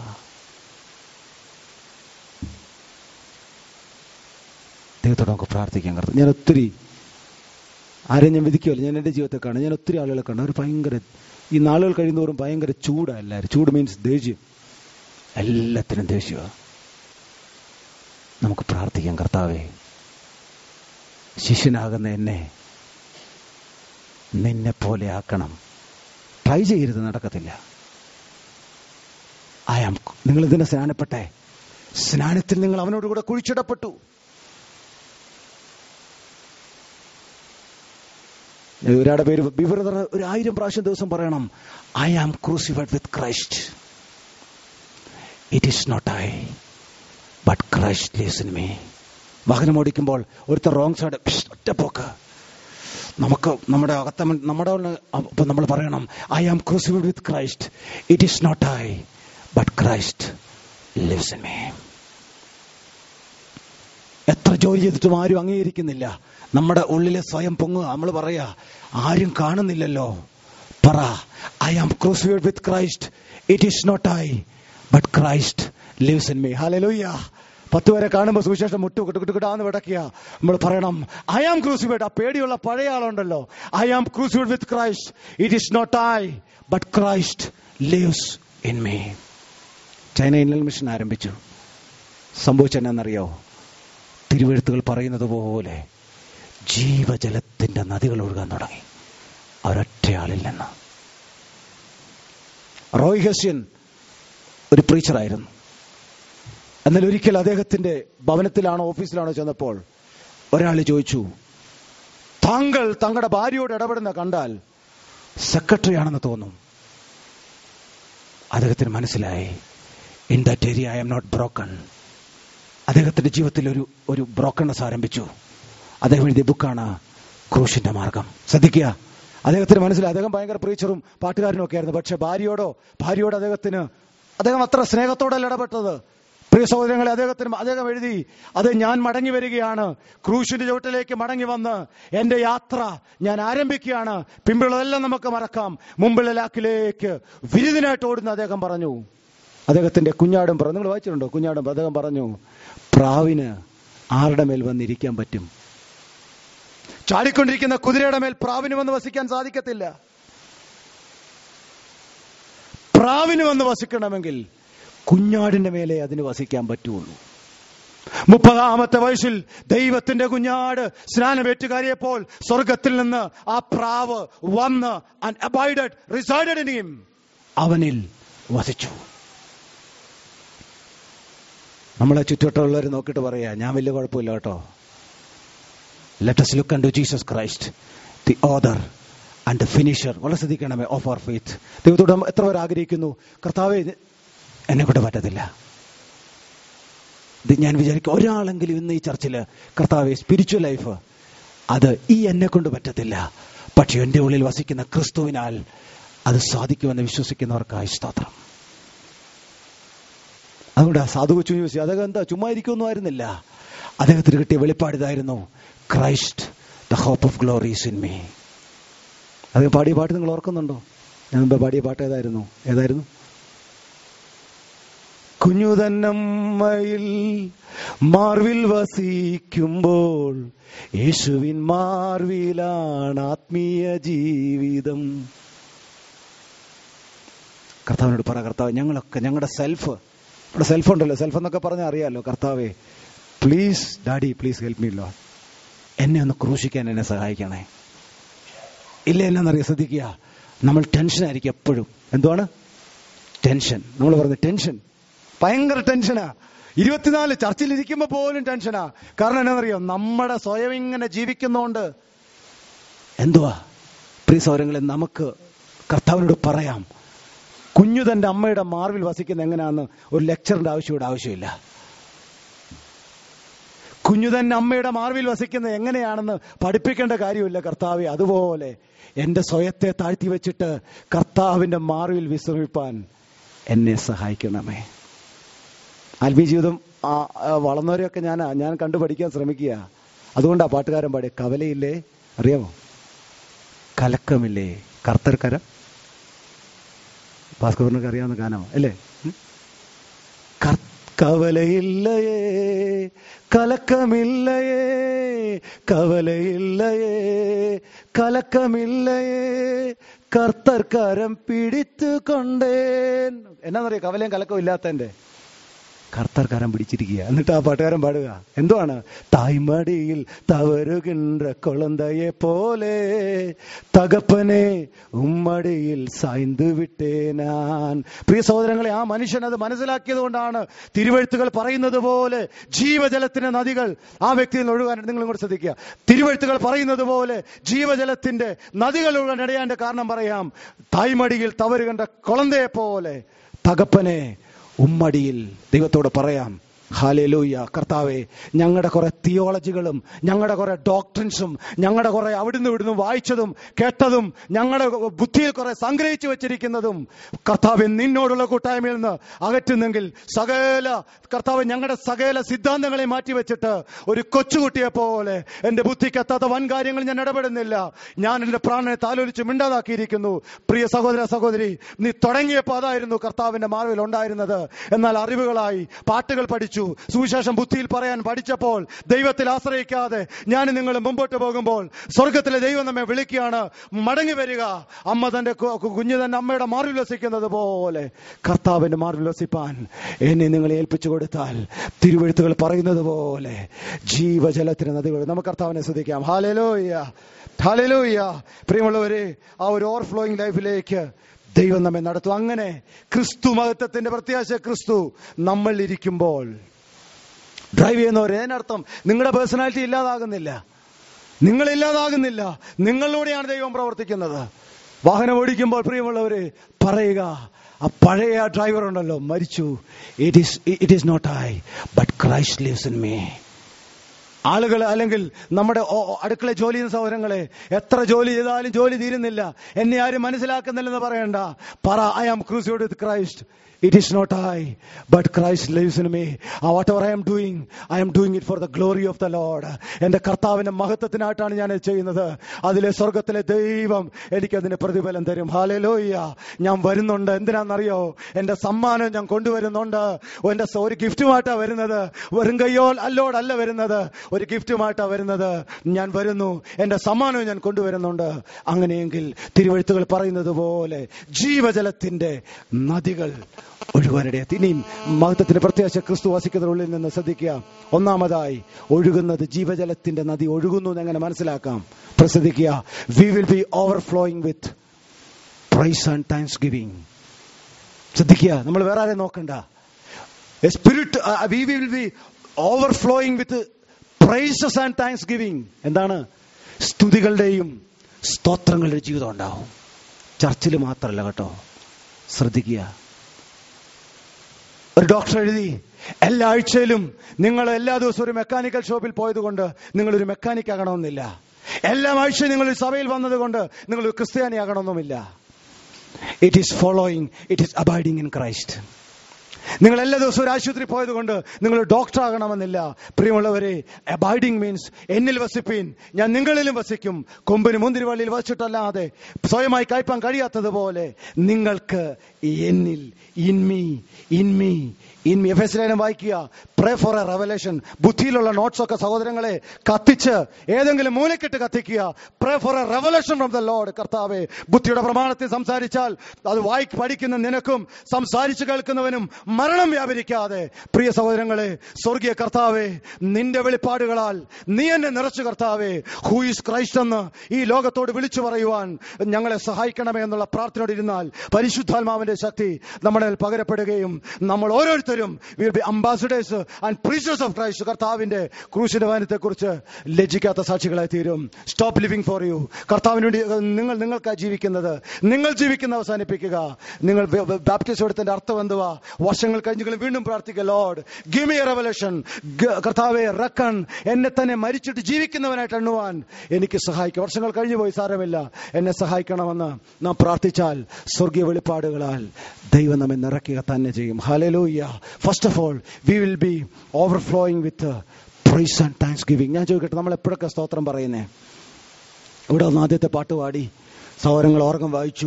ദൈവത്തോട് നമുക്ക് പ്രാർത്ഥിക്കാൻ കർത്താവ് ഞാൻ ഒത്തിരി ആരെയും ഞാൻ വിധിക്കുമല്ലോ ഞാൻ എൻ്റെ ജീവിതത്തെ കാണും ഞാൻ ഒത്തിരി ആളുകളെ കാണും അവർ ഭയങ്കര ഈ നാളുകൾ കഴിയുന്നവരും ഭയങ്കര ചൂടാ എല്ലാവരും ചൂട് മീൻസ് ദേഷ്യം എല്ലാത്തിനും ദേഷ്യമാണ് നമുക്ക് പ്രാർത്ഥിക്കാം കർത്താവേ ശിഷ്യനാകുന്ന എന്നെ നിന്നെ പോലെ ആക്കണം ട്രൈ ചെയ്യരുത് നടക്കത്തില്ല ആയാം നിങ്ങൾ ഇതിനെ സ്നാനപ്പെട്ടെ സ്നാനത്തിൽ നിങ്ങൾ അവനോട് കൂടെ കുഴിച്ചിടപ്പെട്ടു ഒരാളുടെ പേര് വിവരതർ ഒരു ആയിരം പ്രാവശ്യം ദിവസം പറയണം I am crucified with Christ it is not I but Christ lives in me വാഹനം ഓടിക്കുമ്പോൾ ഒരുത്തർ റോങ് സൈഡ് ഒറ്റ പോക്ക് നമുക്ക് നമ്മുടെ അകത്ത നമ്മുടെ അപ്പൊ നമ്മൾ പറയണം I am crucified with Christ it is not I but Christ lives in me എത്ര ജോലി ചെയ്തിട്ടും ആരും അംഗീകരിക്കുന്നില്ല നമ്മുടെ ഉള്ളിലെ സ്വയം പൊങ്ങുക നമ്മൾ പറയാ ആരും കാണുന്നില്ലല്ലോ പറ I am crucified with Christ it is not I but Christ lives in me hallelujah പത്ത് വരെ കാണുമ്പോൾ സുവിശേഷം മുട്ടു കുട്ടുകുട്ടുകുട്ടാന്ന് വിടക്കുക നമ്മൾ പറയണം ഐ ആം ക്രൂസിഫൈഡ് ആ പേടിയുള്ള പഴയ ആളുണ്ടല്ലോ I am crucified with Christ it is not I but Christ lives in me China Indian mission ആരംഭിച്ചു സംഭവിച്ചെന്നറിയോ തിരുവെഴുത്തുകൾ പറയുന്നത് പോലെ ജീവജലത്തിന്റെ നദികൾ ഒഴുകാൻ തുടങ്ങി ഒരൊറ്റയാളിൽ നിന്ന് റോയ് ഹസ്യൻ ഒരു പ്രീച്ചറായിരുന്നു എന്നാൽ ഒരിക്കൽ അദ്ദേഹത്തിന്റെ ഭവനത്തിലാണോ ഓഫീസിലാണോ ചെന്നപ്പോൾ ഒരാൾ ചോദിച്ചു താങ്കൾ തങ്ങളുടെ ഭാര്യയോട് ഇടപെടുന്ന കണ്ടാൽ സെക്രട്ടറി ആണെന്ന് തോന്നും അദ്ദേഹത്തിന് മനസ്സിലായി in that area I'm not broken അദ്ദേഹത്തിന്റെ ജീവിതത്തിൽ ഒരു ഒരു ബ്രോക്കൺനെസ് ആരംഭിച്ചു അദ്ദേഹം എഴുതിയ ബുക്കാണ് ക്രൂശിന്റെ മാർഗം ശ്രദ്ധിക്കുക അദ്ദേഹത്തിന് മനസ്സിലായി അദ്ദേഹം ഭയങ്കര പ്രീച്ചറും പാട്ടുകാരനും ഒക്കെ ആയിരുന്നു പക്ഷെ ഭാര്യയോടോ ഭാര്യയോട് അദ്ദേഹത്തിന് അദ്ദേഹം അത്ര സ്നേഹത്തോടല്ല ഇടപെട്ടത് പ്രിയ സഹോദരങ്ങളെ അദ്ദേഹത്തിന് അദ്ദേഹം എഴുതി അത് ഞാൻ മടങ്ങി വരികയാണ് ക്രൂശിന്റെ ചുവട്ടിലേക്ക് മടങ്ങി വന്ന് എന്റെ യാത്ര ഞാൻ ആരംഭിക്കുകയാണ് പിമ്പിളതെല്ലാം നമുക്ക് മറക്കാം മുമ്പിലെ ലാക്കിലേക്ക് വിരുദിനായിട്ട് ഓടുന്ന അദ്ദേഹം പറഞ്ഞു അദ്ദേഹത്തിന്റെ കുഞ്ഞാടും പറഞ്ഞു നിങ്ങൾ വായിച്ചിട്ടുണ്ടോ കുഞ്ഞാടും അദ്ദേഹം പറഞ്ഞു പ്രാവിന് ആരുടെ മേൽ വന്നിരിക്കാൻ പറ്റും ചാടിക്കൊണ്ടിരിക്കുന്ന കുതിരയുടെ മേൽ പ്രാവിന് വന്ന് വസിക്കാൻ സാധിക്കത്തില്ല പ്രാവിന് വന്ന് വസിക്കണമെങ്കിൽ കുഞ്ഞാടിന്റെ മേലെ അതിന് വസിക്കാൻ പറ്റുള്ളൂ മുപ്പതാമത്തെ വയസ്സിൽ ദൈവത്തിന്റെ കുഞ്ഞാട് സ്നാനമേറ്റുകാരിയപ്പോൾ സ്വർഗത്തിൽ നിന്ന് ആ പ്രാവ് വന്ന് അബൈഡഡ് റിസൈഡഡ് ഇൻ ഹിം അവനിൽ വസിച്ചു നമ്മളെ ചുറ്റുവട്ടമുള്ളവർ നോക്കിയിട്ട് പറയാ ഞാൻ വലിയ കുഴപ്പമില്ല കേട്ടോ let us look unto Jesus Christ the author and finisher വളരെ ശ്രദ്ധിക്കണമേ ഓഫ് അവർ ഫെയ്ത്ത് ദൈവത്തോട് എത്ര പേർ ആഗ്രഹിക്കുന്നു കർത്താവെ എന്നെ കൊണ്ട് പറ്റത്തില്ല ഇത് ഞാൻ വിചാരിക്കും ഒരാളെങ്കിലും ഇന്ന് ഈ ചർച്ചില് കർത്താവെ സ്പിരിച്വൽ ലൈഫ് അത് ഈ എന്നെ കൊണ്ട് പറ്റത്തില്ല പക്ഷെ എന്റെ ഉള്ളിൽ വസിക്കുന്ന ക്രിസ്തുവിനാൽ അത് സാധിക്കുമെന്ന് വിശ്വസിക്കുന്നവർക്കായി സ്തോത്രം അതുകൊണ്ട് ആ സാധു കൊച്ചു ചോദിച്ചു അദ്ദേഹം എന്താ ചുമ്മാ ഇരിക്കുമൊന്നും ആയിരുന്നില്ല അദ്ദേഹത്തിന് കിട്ടിയ വെളിപ്പാട് ഇതായിരുന്നു Christ the hope of glories in me അദ്ദേഹം പാടിയ പാട്ട് നിങ്ങൾ ഓർക്കുന്നുണ്ടോ ഞാൻ മുമ്പ് പാടിയ പാട്ട് ഏതായിരുന്നു ഏതായിരുന്നു കുഞ്ഞു തന്നമ്മയിൽ മാർവിൽ വസിക്കുമ്പോൾ യേശുവിൻ മാർവിലാണ് ആത്മീയ ജീവിതം കർത്താവിനോട് പറ കർത്താവ് ഞങ്ങളൊക്കെ ഞങ്ങളുടെ സെൽഫ് ഇവിടെ സെൽഫ് ഉണ്ടല്ലോ സെൽഫ് എന്നൊക്കെ പറഞ്ഞാൽ അറിയാലോ കർത്താവേ please daddy please help me Lord എന്നെ ഒന്ന് ക്രൂശിക്കാൻ എന്നെ സഹായിക്കണേ ഇല്ല എന്നാന്നറിയാം ശ്രദ്ധിക്കുക നമ്മൾ ടെൻഷൻ ആയിരിക്കും എപ്പോഴും എന്തുവാണ് ടെൻഷൻ നമ്മൾ പറയുന്നത് ടെൻഷൻ ഭയങ്കര ടെൻഷനാ ഇരുപത്തിനാല് ചർച്ചിൽ ഇരിക്കുമ്പോൾ പോലും ടെൻഷനാ കാരണം എന്നാണെന്നറിയോ നമ്മുടെ സ്വയം ഇങ്ങനെ ജീവിക്കുന്നോണ്ട് എന്തുവാ പ്രിയ സൗരങ്ങളെ നമുക്ക് കർത്താവിനോട് പറയാം കുഞ്ഞു തന്റെ അമ്മയുടെ മാർവിൽ വസിക്കുന്ന എങ്ങനെയാന്ന് ഒരു ലെക്ചറിന്റെ ആവശ്യം ഇവിടെ ആവശ്യമില്ല കുഞ്ഞു തന്നെ അമ്മയുടെ മാർവിൽ വസിക്കുന്നത് എങ്ങനെയാണെന്ന് പഠിപ്പിക്കേണ്ട കാര്യമില്ല കർത്താവെ അതുപോലെ എന്റെ സ്വയത്തെ താഴ്ത്തി വെച്ചിട്ട് കർത്താവിന്റെ മാർവിൽ വിശ്രമിപ്പാൻ എന്നെ സഹായിക്കണമേ ആത്മീയ ജീവിതം ആ, ആ, വളർന്നവരെയൊക്കെ ഞാൻ ഞാൻ കണ്ടു പഠിക്കാൻ ശ്രമിക്കുക അതുകൊണ്ടാ പാട്ടുകാരൻ പാടിയ കവലയില്ലേ അറിയാമോ കലക്കമില്ലേ കർത്തർക്കരം ഭാസ്കറിനൊക്കെ അറിയാവുന്ന ഗാനമാണ് അല്ലേ ഉം? കർ- കവലയില്ലയേ കലക്കമില്ലയേ കവലയില്ലയേ കലക്കമില്ലയേ കർത്തർക്കരം പിടിച്ചു കൊണ്ടേൻ എന്നാന്നറിയോ കവലയും കലക്കവും ഇല്ലാത്തന്റെ കർത്തർക്കാരൻ പിടിച്ചിരിക്കുക എന്നിട്ട് ആ പാട്ടുകാരൻ പാടുക എന്തുവാണ് തായ്മടിയിൽ തവരുകിன்ற കുളന്തയെ പോലെ തകപ്പനെ ഉമ്മടിയിൽ സായ്ந்து വിട്ടേ ഞാൻ പ്രിയ സഹോദരങ്ങളെ ആ മനുഷ്യൻ അത് മനസ്സിലാക്കിയത് കൊണ്ടാണ് തിരുവഴുത്തുകൾ പറയുന്നത് പോലെ ജീവജലത്തിന്റെ നദികൾ ആ വ്യക്തിയിൽ നിന്ന് ഒഴുകാൻ നിങ്ങൾ ഇങ്ങോട്ട് ശ്രദ്ധിക്കുക തിരുവഴുത്തുകൾ പറയുന്നത് പോലെ ജീവജലത്തിന്റെ നദികൾ ഒഴുകാൻ ഇടയാന്റെ കാരണം പറയാം തായ്മടിയിൽ തവരുകണ്ട കുളന്തയെ പോലെ തകപ്പനെ ഉമ്മടിയിൽ ദൈവത്തോട് പറയാം ഹാലേലൂയ കർത്താവെ ഞങ്ങളുടെ കുറെ തിയോളജികളും ഞങ്ങളുടെ കുറെ ഡോക്ടറിൻസും ഞങ്ങളുടെ കുറെ അവിടുന്ന് ഇവിടുന്ന് വായിച്ചതും കേട്ടതും ഞങ്ങളുടെ ബുദ്ധിയിൽ കുറെ സംഗ്രഹിച്ചു വെച്ചിരിക്കുന്നതും കർത്താവ് നിന്നോടുള്ള കൂട്ടായ്മയിൽ നിന്ന് അകറ്റുന്നെങ്കിൽ സകല കർത്താവ് ഞങ്ങളുടെ സകല സിദ്ധാന്തങ്ങളെ മാറ്റിവെച്ചിട്ട് ഒരു കൊച്ചുകുട്ടിയെ പോലെ എന്റെ ബുദ്ധിക്ക് എത്താത്ത വൻ കാര്യങ്ങൾ ഞാൻ ഇടപെടുന്നില്ല ഞാൻ എന്റെ പ്രാണനെ താലോലിച്ച് മിണ്ടാതാക്കിയിരിക്കുന്നു പ്രിയ സഹോദര സഹോദരി നീ തുടങ്ങിയപ്പോൾ അതായിരുന്നു കർത്താവിന്റെ മാർവിൽ ഉണ്ടായിരുന്നത് എന്നാൽ അറിവുകളായി പാട്ടുകൾ പഠിച്ചു സുവിശേഷം ബുദ്ധിയിൽ പറയാൻ പഠിച്ചപ്പോൾ ദൈവത്തിൽ ആശ്രയിക്കാതെ ഞാൻ നിങ്ങൾ മുമ്പോട്ട് പോകുമ്പോൾ സ്വർഗത്തിലെ ദൈവം നമ്മെ വിളിക്കുകയാണ് മടങ്ങി വരിക അമ്മ തന്റെ കു- കു- കുഞ്ഞ് തന്നെ അമ്മയുടെ മാർവിൽ വസിക്കുന്നത് പോലെ കർത്താവിന്റെ മാർവിൽ വസിപ്പാൻ എന്നെ നിങ്ങൾ ഏൽപ്പിച്ചു കൊടുത്താൽ തിരുവഴുത്തുകൾ പറയുന്നത് പോലെ ജീവജലത്തിന് നദികൾ നമുക്ക് കർത്താവിനെ ശ്രദ്ധിക്കാം ഹാലലോയ്യ ഹാലലോയ്യ പ്രിയമുള്ളവരെ ആ ഒരു ഓവർഫ്ലോയിങ് ലൈഫിലേക്ക് ദൈവം നമ്മെ നടത്തും അങ്ങനെ ക്രിസ്തു മഹത്വത്തിന്റെ പ്രത്യാശ ക്രിസ്തു നമ്മൾ ഇരിക്കുമ്പോൾ ഡ്രൈവ് ചെയ്യുന്നവർ അതിനർത്ഥം നിങ്ങളുടെ പേഴ്സണാലിറ്റി ഇല്ലാതാകുന്നില്ല നിങ്ങൾ ഇല്ലാതാകുന്നില്ല നിങ്ങളിലൂടെയാണ് ദൈവം പ്രവർത്തിക്കുന്നത് വാഹനം ഓടിക്കുമ്പോൾ പ്രിയമുള്ളവര് പറയുക ആ പഴയ ഡ്രൈവർ ഉണ്ടല്ലോ മരിച്ചു it is it is not I but Christ lives in me ആളുകൾ അല്ലെങ്കിൽ നമ്മുടെ ഓ- ഓ- അടുക്കള ജോലി ചെയ്യുന്ന സൗകര്യങ്ങളെ എത്ര ജോലി ചെയ്താലും ജോലി തീരുന്നില്ല എന്നെ ആരും മനസ്സിലാക്കുന്നില്ലെന്ന് പറയണ്ട പറ I am crucified with Christ it is not I but Christ lives in me whatever I'm doing I'm doing it for the glory of the Lord എന്റെ കർത്താവിന്റെ മഹത്വത്തിനായിട്ടാണ് ഞാൻ ഇത് ചെയ്യുന്നത് അതിലെ സ്വർഗത്തിലെ ദൈവം എനിക്കതിന് പ്രതിഫലം തരും ഹാലലോയ്യ ഞാൻ വരുന്നുണ്ട് എന്തിനാണെന്നറിയോ എന്റെ സമ്മാനം ഞാൻ കൊണ്ടുവരുന്നുണ്ട് എന്റെ സ- ഒരു ഗിഫ്റ്റുമായിട്ടാ വരുന്നത് വെറും കയ്യോ അല്ലോടല്ല വരുന്നത് ഒരു ഗിഫ്റ്റുമായിട്ടാ വരുന്നത് ഞാൻ വരുന്നു എന്റെ സമ്മാനവും ഞാൻ കൊണ്ടുവരുന്നുണ്ട് അങ്ങനെയെങ്കിൽ തിരുവഴുത്തുകൾ പറയുന്നത് പോലെ ജീവജലത്തിന്റെ നദികൾ ഒഴുകാനിടയത്തി ഇനിയും മഹത്വത്തിന്റെ പ്രത്യാശ ക്രിസ്തു വസിക്കുന്നതിന് ഉള്ളിൽ നിന്ന് ശ്രദ്ധിക്കുക ഒന്നാമതായി ഒഴുകുന്നത് ജീവജലത്തിന്റെ നദി ഒഴുകുന്നു എന്ന് എങ്ങനെ മനസ്സിലാക്കാം പ്രസിദ്ധിക്കുക we will be overflowing with praise and thanksgiving ശ്രദ്ധിക്കുക നമ്മൾ വേറെ ആരെയും നോക്കണ്ട spirit we will be overflowing with praises and thanksgiving എന്താണ് സ്തുതികളുടെയും സ്തോത്രങ്ങളുടെയും ജീവിതം ഉണ്ടാവും ചർച്ചിൽ മാത്രമല്ല കേട്ടോ ശ്രദ്ധിക്കുക ഒരു ഡോക്ടർ എഴുതി എല്ലാ ആഴ്ചയിലും നിങ്ങൾ എല്ലാ ദിവസവും ഒരു മെക്കാനിക്കൽ ഷോപ്പിൽ പോയതുകൊണ്ട് നിങ്ങൾ ഒരു മെക്കാനിക് ആകണമെന്നില്ല എല്ലാ ആഴ്ചയും നിങ്ങൾ ഒരു സഭയിൽ വന്നതുകൊണ്ട് നിങ്ങൾ ഒരു ക്രിസ്ത്യാനി ആകണമെന്നുമില്ല it is following it is abiding in Christ നിങ്ങൾ എല്ലാ ദിവസവും ഒരു ആശുപത്രി പോയതുകൊണ്ട് നിങ്ങൾ ഡോക്ടർ ആകണമെന്നില്ല പ്രിയമുള്ളവരെ അബൈഡിങ് മീൻസ് എന്നിൽ വസിപ്പീൻ ഞാൻ നിങ്ങളിലും വസിക്കും കൊമ്പിന് മുന്തിരിവള്ളിയിൽ വസിച്ചിട്ടല്ലാതെ സ്വയമായി കയ്പാൻ കഴിയാത്തതുപോലെ നിങ്ങൾക്ക് എന്നിൽ ഇൻമി ഇൻമി ഇൻമി എഫ് എസ് ലേനം വായിക്കുക പ്രേ ഫോർ എ റെവലേഷൻ ബുദ്ധിയിലുള്ള നോട്ട്സ് ഒക്കെ സഹോദരങ്ങളെ കത്തിച്ച് ഏതെങ്കിലും മൂലക്കിട്ട് കത്തിക്കുക pray for a revelation from the Lord കർത്താവെ ബുദ്ധിയുടെ പ്രമാണത്തിൽ സംസാരിച്ചാൽ അത് വായി പഠിക്കുന്ന നിനക്കും സംസാരിച്ചു കേൾക്കുന്നവനും മരണം വ്യാപരിക്കാതെ പ്രിയ സഹോദരങ്ങളെ സ്വർഗീയ കർത്താവെ നിന്റെ വെളിപ്പാടുകളാൽ നീ എന്നെ നിറച്ചു കർത്താവെ ഹൂ ഈസ് ക്രൈസ്റ്റ് എന്ന് ഈ ലോകത്തോട് വിളിച്ചു പറയുവാൻ ഞങ്ങളെ സഹായിക്കണമേ എന്നുള്ള പ്രാർത്ഥനയോട് ഇരുന്നാൽ പരിശുദ്ധാത്മാവിന്റെ ശക്തി നമ്മുടെ മേൽ പകരപ്പെടുകയും നമ്മൾ ഓരോരുത്തരും will be ambassadors and preachers of Christ കർത്താവിന്റെ ക്രൂശിന്റെ വാനത്തെ കുറിച്ച് ലജ്ജിക്കാത്ത സാക്ഷികളായി തീരും സ്റ്റോപ്പ് ലിവിംഗ് ഫോർ യു കർത്താവിന് വേണ്ടി നിങ്ങൾ നിങ്ങൾക്കായി ജീവിക്കുന്നത് നിങ്ങൾ ജീവിക്കുന്ന അവസാനിപ്പിക്കുക നിങ്ങൾ ബാപ്റ്റിസ്റ്റ് എടുത്തതിന്റെ അർത്ഥം എന്തുവാ വർഷങ്ങൾ കഴിഞ്ഞെങ്കിലും വീണ്ടും പ്രാർത്ഥിക്കുക ലോഡ് ഗിവ് മി റെവലേഷൻ കർത്താവെ റക്കൺ എന്നെ തന്നെ മരിച്ചിട്ട് ജീവിക്കുന്നവനായിട്ട് എണ്ണുവാൻ എനിക്ക് സഹായിക്കുക വർഷങ്ങൾ കഴിഞ്ഞു പോയി സാരമില്ല എന്നെ സഹായിക്കണമെന്ന് നാം പ്രാർത്ഥിച്ചാൽ സ്വർഗീയ വെളിപ്പാടുകളാൽ ദൈവം നമ്മെ നിറയ്ക്കുക തന്നെ ചെയ്യും hallelujah first of all we will be overflowing with praise and thanksgiving ഞാൻ ചോദിക്കട്ടെ നമ്മൾ എപ്പോഴൊക്കെ സ്തോത്രം പറയുന്നേ ഇവിടെ ഒന്ന് ആദ്യത്തെ പാട്ട് പാടി സൗരങ്ങൾ ഓർഗം വായിച്ചു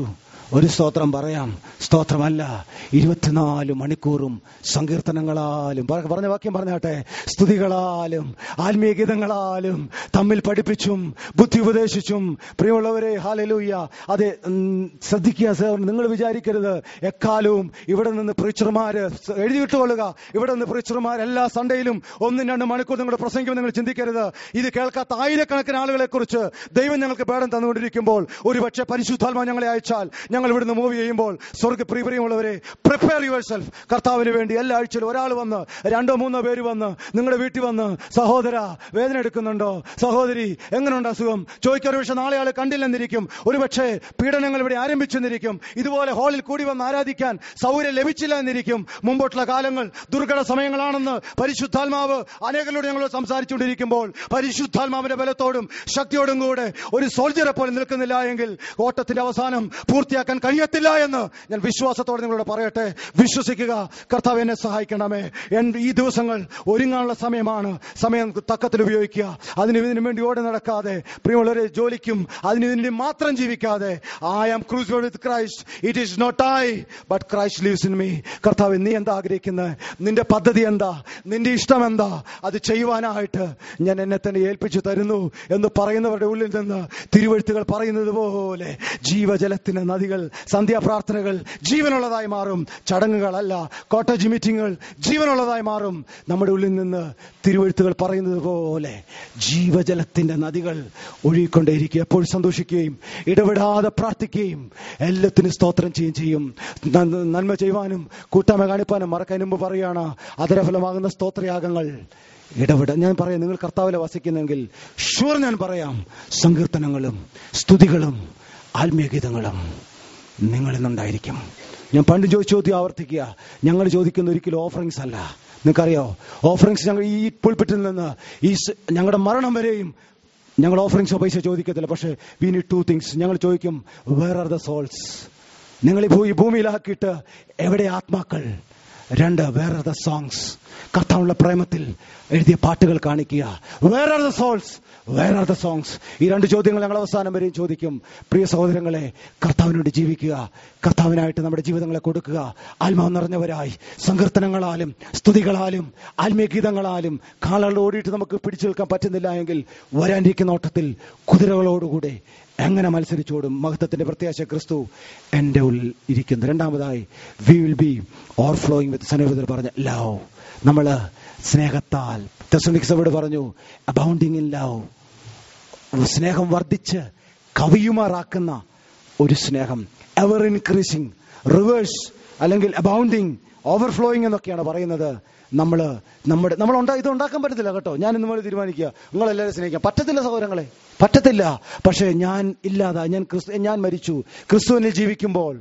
ഒരു സ്തോത്രം പറയാം സ്തോത്രമല്ല ഇരുപത്തിനാല് മണിക്കൂറും സങ്കീർത്തനങ്ങളാലും പറ- പറഞ്ഞ വാക്യം പറഞ്ഞാട്ടെ സ്തുതികളാലും ആത്മീയ ഗീതങ്ങളാലും തമ്മിൽ പഠിപ്പിച്ചും ബുദ്ധി ഉപദേശിച്ചും പ്രിയമുള്ളവരെ ഹാലലൂയ്യ അതെ ഉം, ശ്രദ്ധിക്കുക സർ നിങ്ങൾ വിചാരിക്കരുത് എക്കാലവും ഇവിടെ നിന്ന് പ്രീച്ചർമാര് എഴുതി വിട്ടുകൊള്ളുക ഇവിടെ നിന്ന് പ്രീച്ചർമാർ എല്ലാ സൺഡേയിലും ഒന്നും രണ്ടും മണിക്കൂർ നിങ്ങളുടെ പ്രസംഗം നിങ്ങൾ ചിന്തിക്കരുത് ഇത് കേൾക്കാത്ത ആയിരക്കണക്കിന് ആളുകളെ കുറിച്ച് ദൈവം ഞങ്ങൾക്ക് പേടം തന്നുകൊണ്ടിരിക്കുമ്പോൾ ഒരുപക്ഷെ പരിശുദ്ധാത്മാ ഞങ്ങളെ അയച്ചാൽ ഞങ്ങൾ ഇവിടുന്ന് മൂവ് ചെയ്യുമ്പോൾ സ്വർഗ്ഗ പ്രിയപ്രിയമുള്ളവരെ പ്രിപ്പയർ യുവർ സെൽഫ് കർത്താവിന് വേണ്ടി എല്ലാ ആഴ്ചയിലും ഒരാൾ വന്ന് രണ്ടോ മൂന്നോ പേര് വന്ന് നിങ്ങളുടെ വീട്ടിൽ വന്ന് സഹോദര വേദന എടുക്കുന്നുണ്ടോ സഹോദരി എങ്ങനെയുണ്ട് അസുഖം ചോദിക്കാൻ ഒരു പക്ഷെ നാളെ ആള് കണ്ടില്ലെന്നിരിക്കും ഒരുപക്ഷെ പീഡനങ്ങൾ ഇവിടെ ആരംഭിച്ചെന്നിരിക്കും ഇതുപോലെ ഹാളിൽ കൂടി വന്ന് ആരാധിക്കാൻ സൗകര്യം ലഭിച്ചില്ല എന്നിരിക്കും മുമ്പോട്ടുള്ള കാലങ്ങൾ ദുർഘട സമയങ്ങളാണെന്ന് പരിശുദ്ധാത്മാവ് അനേകരോട് ഞങ്ങൾ സംസാരിച്ചുകൊണ്ടിരിക്കുമ്പോൾ പരിശുദ്ധാത്മാവിന്റെ ബലത്തോടും ശക്തിയോടും കൂടെ ഒരു സോൾജറെ പോലെ നിൽക്കുന്നില്ല എങ്കിൽ ഓട്ടത്തിന്റെ അവസാനം പൂർത്തിയാക്കാൻ കഴിയത്തില്ല എന്ന് ഞാൻ വിശ്വാസത്തോടെ നിങ്ങളോട് പറയട്ടെ വിശ്വസിക്കുക കർത്താവ് എന്നെ സഹായിക്കണമേ എൻ- ഈ ദിവസങ്ങൾ ഒരുങ്ങാനുള്ള സമയമാണ് സമയം തക്കത്തിൽ ഉപയോഗിക്കുക അതിന് ഇതിനു വേണ്ടി ഓടി നടക്കാതെ പ്രിയമുള്ളവരെ ജോലിക്കും അതിന് ഇതിന് മാത്രം ജീവിക്കാതെ I am crucified with Christ it is not I but Christ lives in me കർത്താവ് നീ എന്താ ആഗ്രഹിക്കുന്നത് നിന്റെ പദ്ധതി എന്താ നിന്റെ ഇഷ്ടം എന്താ അത് ചെയ്യുവാനായിട്ട് ഞാൻ എന്നെ തന്നെ ഏൽപ്പിച്ചു തരുന്നു എന്ന് പറയുന്നവരുടെ ഉള്ളിൽ നിന്ന് തിരുവഴുത്തുകൾ പറയുന്നത് പോലെ ജീവജലത്തിന്റെ നദികൾ സന്ധ്യാപ്രാർത്ഥനകൾ ജീവനുള്ളതായി മാറും ചടങ്ങുകളല്ല കോട്ടേജ് മീറ്റിങ്ങുകൾ ജീവനുള്ളതായി മാറും നമ്മുടെ ഉള്ളിൽ നിന്ന് തിരുവഴുത്തുകൾ പറയുന്നത് പോലെ ജീവജലത്തിന്റെ നദികൾ ഒഴുകിക്കൊണ്ടേയിരിക്കുക എപ്പോഴും സന്തോഷിക്കുകയും ഇടപെടാതെ പ്രാർത്ഥിക്കുകയും എല്ലാത്തിനും സ്തോത്രം ചെയ്യുകയും ചെയ്യും നന്മ- നന്മ ചെയ്യുവാനും കൂട്ടായ്മ കാണിപ്പാനും മറക്കാൻ മുമ്പ് പറയുകയാണ് അതരഫലമാകുന്ന സ്തോത്രയാഗങ്ങൾ ഇടപെട ഞാൻ പറയാം നിങ്ങൾ കർത്താവിലെ വസിക്കുന്നെങ്കിൽ ഷുവർ ഞാൻ പറയാം സങ്കീർത്തനങ്ങളും സ്തുതികളും ആത്മീയഗീതങ്ങളും നിങ്ങളിൽ നിന്നുണ്ടായിരിക്കും ഞാൻ പണ്ട് ചോദിച്ച ചോദ്യം ആവർത്തിക്കുക ഞങ്ങൾ ചോദിക്കുന്ന ഒരിക്കലും ഓഫറിങ്സ് അല്ല നിങ്ങൾക്കറിയോ ഓഫറിങ്സ് ഞങ്ങൾ ഈ പുൾപിറ്റിൽ നിന്ന് ഈ സ് ഞങ്ങളുടെ മരണം വരെയും ഞങ്ങൾ ഓഫറിങ്സോ പൈസ ചോദിക്കത്തില്ല പക്ഷേ വി നീഡ് ടു തിങ്സ് ഞങ്ങൾ ചോദിക്കും വേർ ആർ ദ സോൾസ് നിങ്ങൾ ഈ ഭൂ- ഈ ഭൂമിയിലാക്കിയിട്ട് എവിടെ ആത്മാക്കൾ രണ്ട് വേർ ആർ ദ സോങ്സ് കർത്താവുള്ള പ്രേമത്തിൽ എഴുതിയ പാട്ടുകൾ കാണിക്കുക where are the souls where are the songs ഈ രണ്ട് ചോദ്യങ്ങൾ ഞങ്ങൾ അവസാനം വരെയും ചോദിക്കും പ്രിയ സഹോദരങ്ങളെ കർത്താവിന് വേണ്ടി ജീവിക്കുക കർത്താവിനായിട്ട് നമ്മുടെ ജീവിതങ്ങളെ കൊടുക്കുക ആത്മാവ് നിറഞ്ഞവരായി സങ്കീർത്തനങ്ങളാലും സ്തുതികളാലും ആത്മീയ ഗീതങ്ങളാലും കാളുകൾ ഓടിയിട്ട് നമുക്ക് പിടിച്ചു നിൽക്കാൻ പറ്റുന്നില്ല എങ്കിൽ വരാനിരിക്കുന്ന ഓട്ടത്തിൽ കുതിരകളോടുകൂടെ എങ്ങനെ മത്സരിച്ചോടും മഹത്വത്തിന്റെ പ്രത്യാശ ക്രിസ്തു എന്റെ ഉള്ളിൽ ഇരിക്കുന്നു രണ്ടാമതായി we will be overflowing with സനോദർ പറഞ്ഞ ലവ് നമ്മള് സ്നേഹത്താൽ തെസണിക്സോട് പറഞ്ഞു അബൗണ്ടിങ് ഇൻ ലവ് സ്നേഹം വർദ്ധിച്ച് കവിയുമാറാക്കുന്ന ഒരു സ്നേഹം എവർ ഇൻക്രീസിങ് റിവേഴ്സ് അല്ലെങ്കിൽ അബൗണ്ടിങ് ഓവർഫ്ലോയിങ് എന്നൊക്കെയാണ് പറയുന്നത് നമ്മള് നമ്മുടെ നമ്മൾ ഉണ്ടാ ഇത് ഉണ്ടാക്കാൻ പറ്റത്തില്ല കേട്ടോ ഞാൻ ഇന്ന് മുതൽ തീരുമാനിക്കുക നിങ്ങൾ എല്ലാവരും സ്നേഹിക്കാം പറ്റത്തില്ല സഹോദരങ്ങളെ പറ്റത്തില്ല പക്ഷേ ഞാൻ ഇല്ലാതെ ഞാൻ ക്രിസ്തു ഞാൻ മരിച്ചു ക്രിസ്തുവിനിൽ ജീവിക്കുമ്പോൾ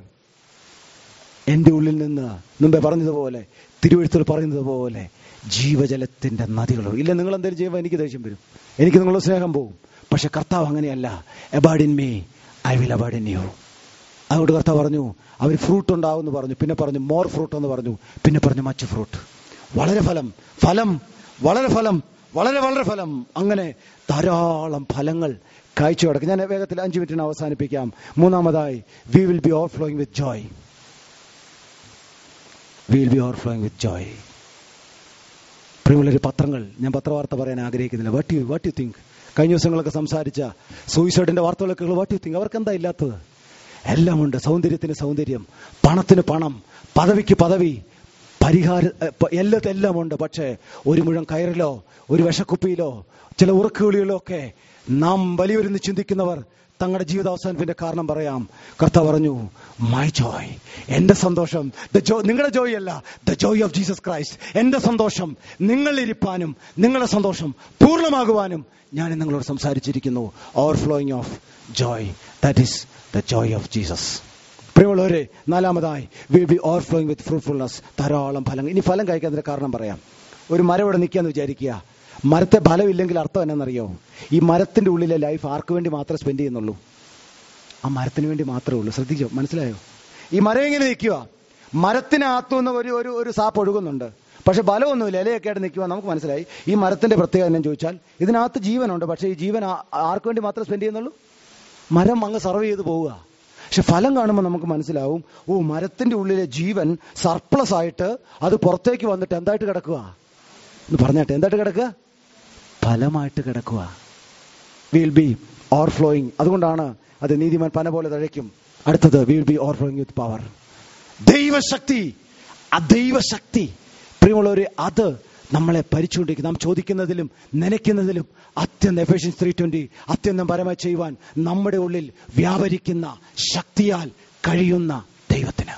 എന്റെ ഉള്ളിൽ നിന്ന് മുമ്പേ പറഞ്ഞതുപോലെ തിരുവഴുത്തിൽ പറയുന്നത് പോലെ ജീവജലത്തിന്റെ നദികൾ ഇല്ല നിങ്ങൾ എന്തെങ്കിലും ചെയ്യുമ്പോൾ എനിക്ക് ദേഷ്യം വരും എനിക്ക് നിങ്ങളുടെ സ്നേഹം പോകും പക്ഷെ കർത്താവ് അങ്ങനെയല്ല abide in me I will abide in you അതുകൊണ്ട് കർത്താവ് പറഞ്ഞു അവർ ഫ്രൂട്ട് ഉണ്ടാവും എന്ന് പറഞ്ഞു പിന്നെ പറഞ്ഞു മോർ ഫ്രൂട്ട് എന്ന് പറഞ്ഞു പിന്നെ പറഞ്ഞു മച്ച് ഫ്രൂട്ട് വളരെ ഫലം ഫലം വളരെ ഫലം വളരെ വളരെ ഫലം അങ്ങനെ ധാരാളം ഫലങ്ങൾ കാഴ്ച കിടക്കും ഞാൻ വേഗത്തിൽ അഞ്ച് മിനിറ്റിന് അവസാനിപ്പിക്കാം മൂന്നാമതായി we will be overflowing with joy we will be overflowing with joy പ്രിയമുള്ളൊരു പത്രങ്ങൾ ഞാൻ പത്രവാർത്ത പറയാൻ ആഗ്രഹിക്കുന്നില്ല what you what you think കഴിഞ്ഞ ദിവസങ്ങളൊക്കെ സംസാരിച്ച സൂയിസൈഡിന്റെ വാർത്തകളൊക്കെ വാട്ട് യു തിങ്ക് അവർക്ക് എന്താ ഇല്ലാത്തത് എല്ലാമുണ്ട് സൗന്ദര്യത്തിന് സൗന്ദര്യം പണത്തിന് പണം പദവിക്ക് പദവി പരിഹാര എല്ലാം എല്ലാം ഉണ്ട് പക്ഷേ ഒരു മുഴം കയറിലോ ഒരു വിഷക്കുപ്പിയിലോ ചില ഉറക്കുവിളികളോ ഒക്കെ നാം വലിയൊരുന്ന് ചിന്തിക്കുന്നവർ തങ്ങളുടെ ജീവിതാവസാനത്തിന്റെ കാരണം പറയാം കർത്താവ് പറഞ്ഞു മൈ ജോയ് എന്റെ സന്തോഷം ദ ജോ നിങ്ങളുടെ ജോയ് അല്ല the joy of Jesus Christ എന്റെ സന്തോഷം നിങ്ങളിരിപ്പാനും നിങ്ങളുടെ സന്തോഷം പൂർണ്ണമാകുവാനും ഞാൻ നിങ്ങളോട് സംസാരിച്ചിരിക്കുന്നു overflowing of joy that is the joy of Jesus പ്രിയമുള്ളവരെ നാലാമതായി will be overflowing with fruitfulness ധാരാളം ഫലങ്ങൾ ഇനി ഫലം കഴിക്കാതിന്റെ കാരണം പറയാം ഒരു മരം ഇവിടെ നിൽക്കാന്ന് വിചാരിക്കുക മരത്തെ ഫലമില്ലെങ്കിൽ അർത്ഥം എന്നാണെന്നറിയോ ഈ മരത്തിന്റെ ഉള്ളിലെ ലൈഫ് ആർക്ക് വേണ്ടി മാത്രമേ സ്പെൻഡ് ചെയ്യുന്നുള്ളൂ ആ മരത്തിന് വേണ്ടി മാത്രമേ ഉള്ളൂ ശ്രദ്ധിച്ചോ മനസ്സിലായോ ഈ മരം ഇങ്ങനെ നിൽക്കുക മരത്തിനകത്തുനിന്ന് ഒരു ഒരു ഒരു സാപ്പ് ഒഴുകുന്നുണ്ട് പക്ഷെ ബലമൊന്നുമില്ല ഇലയൊക്കെ ആയിട്ട് നിൽക്കുക നമുക്ക് മനസ്സിലായി ഈ മരത്തിന്റെ പ്രത്യേകത എന്നു ചോദിച്ചാൽ ഇതിനകത്ത് ജീവനുണ്ട് പക്ഷെ ഈ ജീവൻ ആ- ആർക്ക് വേണ്ടി മാത്രമേ സ്പെൻഡ് ചെയ്യുന്നുള്ളൂ മരം അങ്ങ് സർവ് ചെയ്ത് പോവുക പക്ഷെ ഫലം കാണുമ്പോൾ നമുക്ക് മനസ്സിലാവും ഓ മരത്തിന്റെ ഉള്ളിലെ ജീവൻ സർപ്ലസ് ആയിട്ട് അത് പുറത്തേക്ക് വന്നിട്ട് എന്തായിട്ട് കിടക്കുക എന്ന് പറഞ്ഞാട്ടെ എന്തായിട്ട് കിടക്കുക ഫലമായിട്ട് കിടക്കുക വിൽ ബി ഓവർഫ്ലോയിങ് അതുകൊണ്ടാണ് അത് നീതിമാൻ പന പോലെ തഴയ്ക്കും അടുത്തത് will be overflowing with power ദൈവശക്തി ആ ദൈവശക്തി പ്രിയമുള്ളവരെ അത് നമ്മളെ ഭരിച്ചുകൊണ്ടിരിക്കും നാം ചോദിക്കുന്നതിലും നനയ്ക്കുന്നതിലും അത്യന്തം എഫിഷ്യൻസ് ത്രീ ട്വന്റി അത്യന്തം പരമായി ചെയ്യുവാൻ നമ്മുടെ ഉള്ളിൽ വ്യാപരിക്കുന്ന ശക്തിയാൽ കഴിയുന്ന ദൈവത്തിന്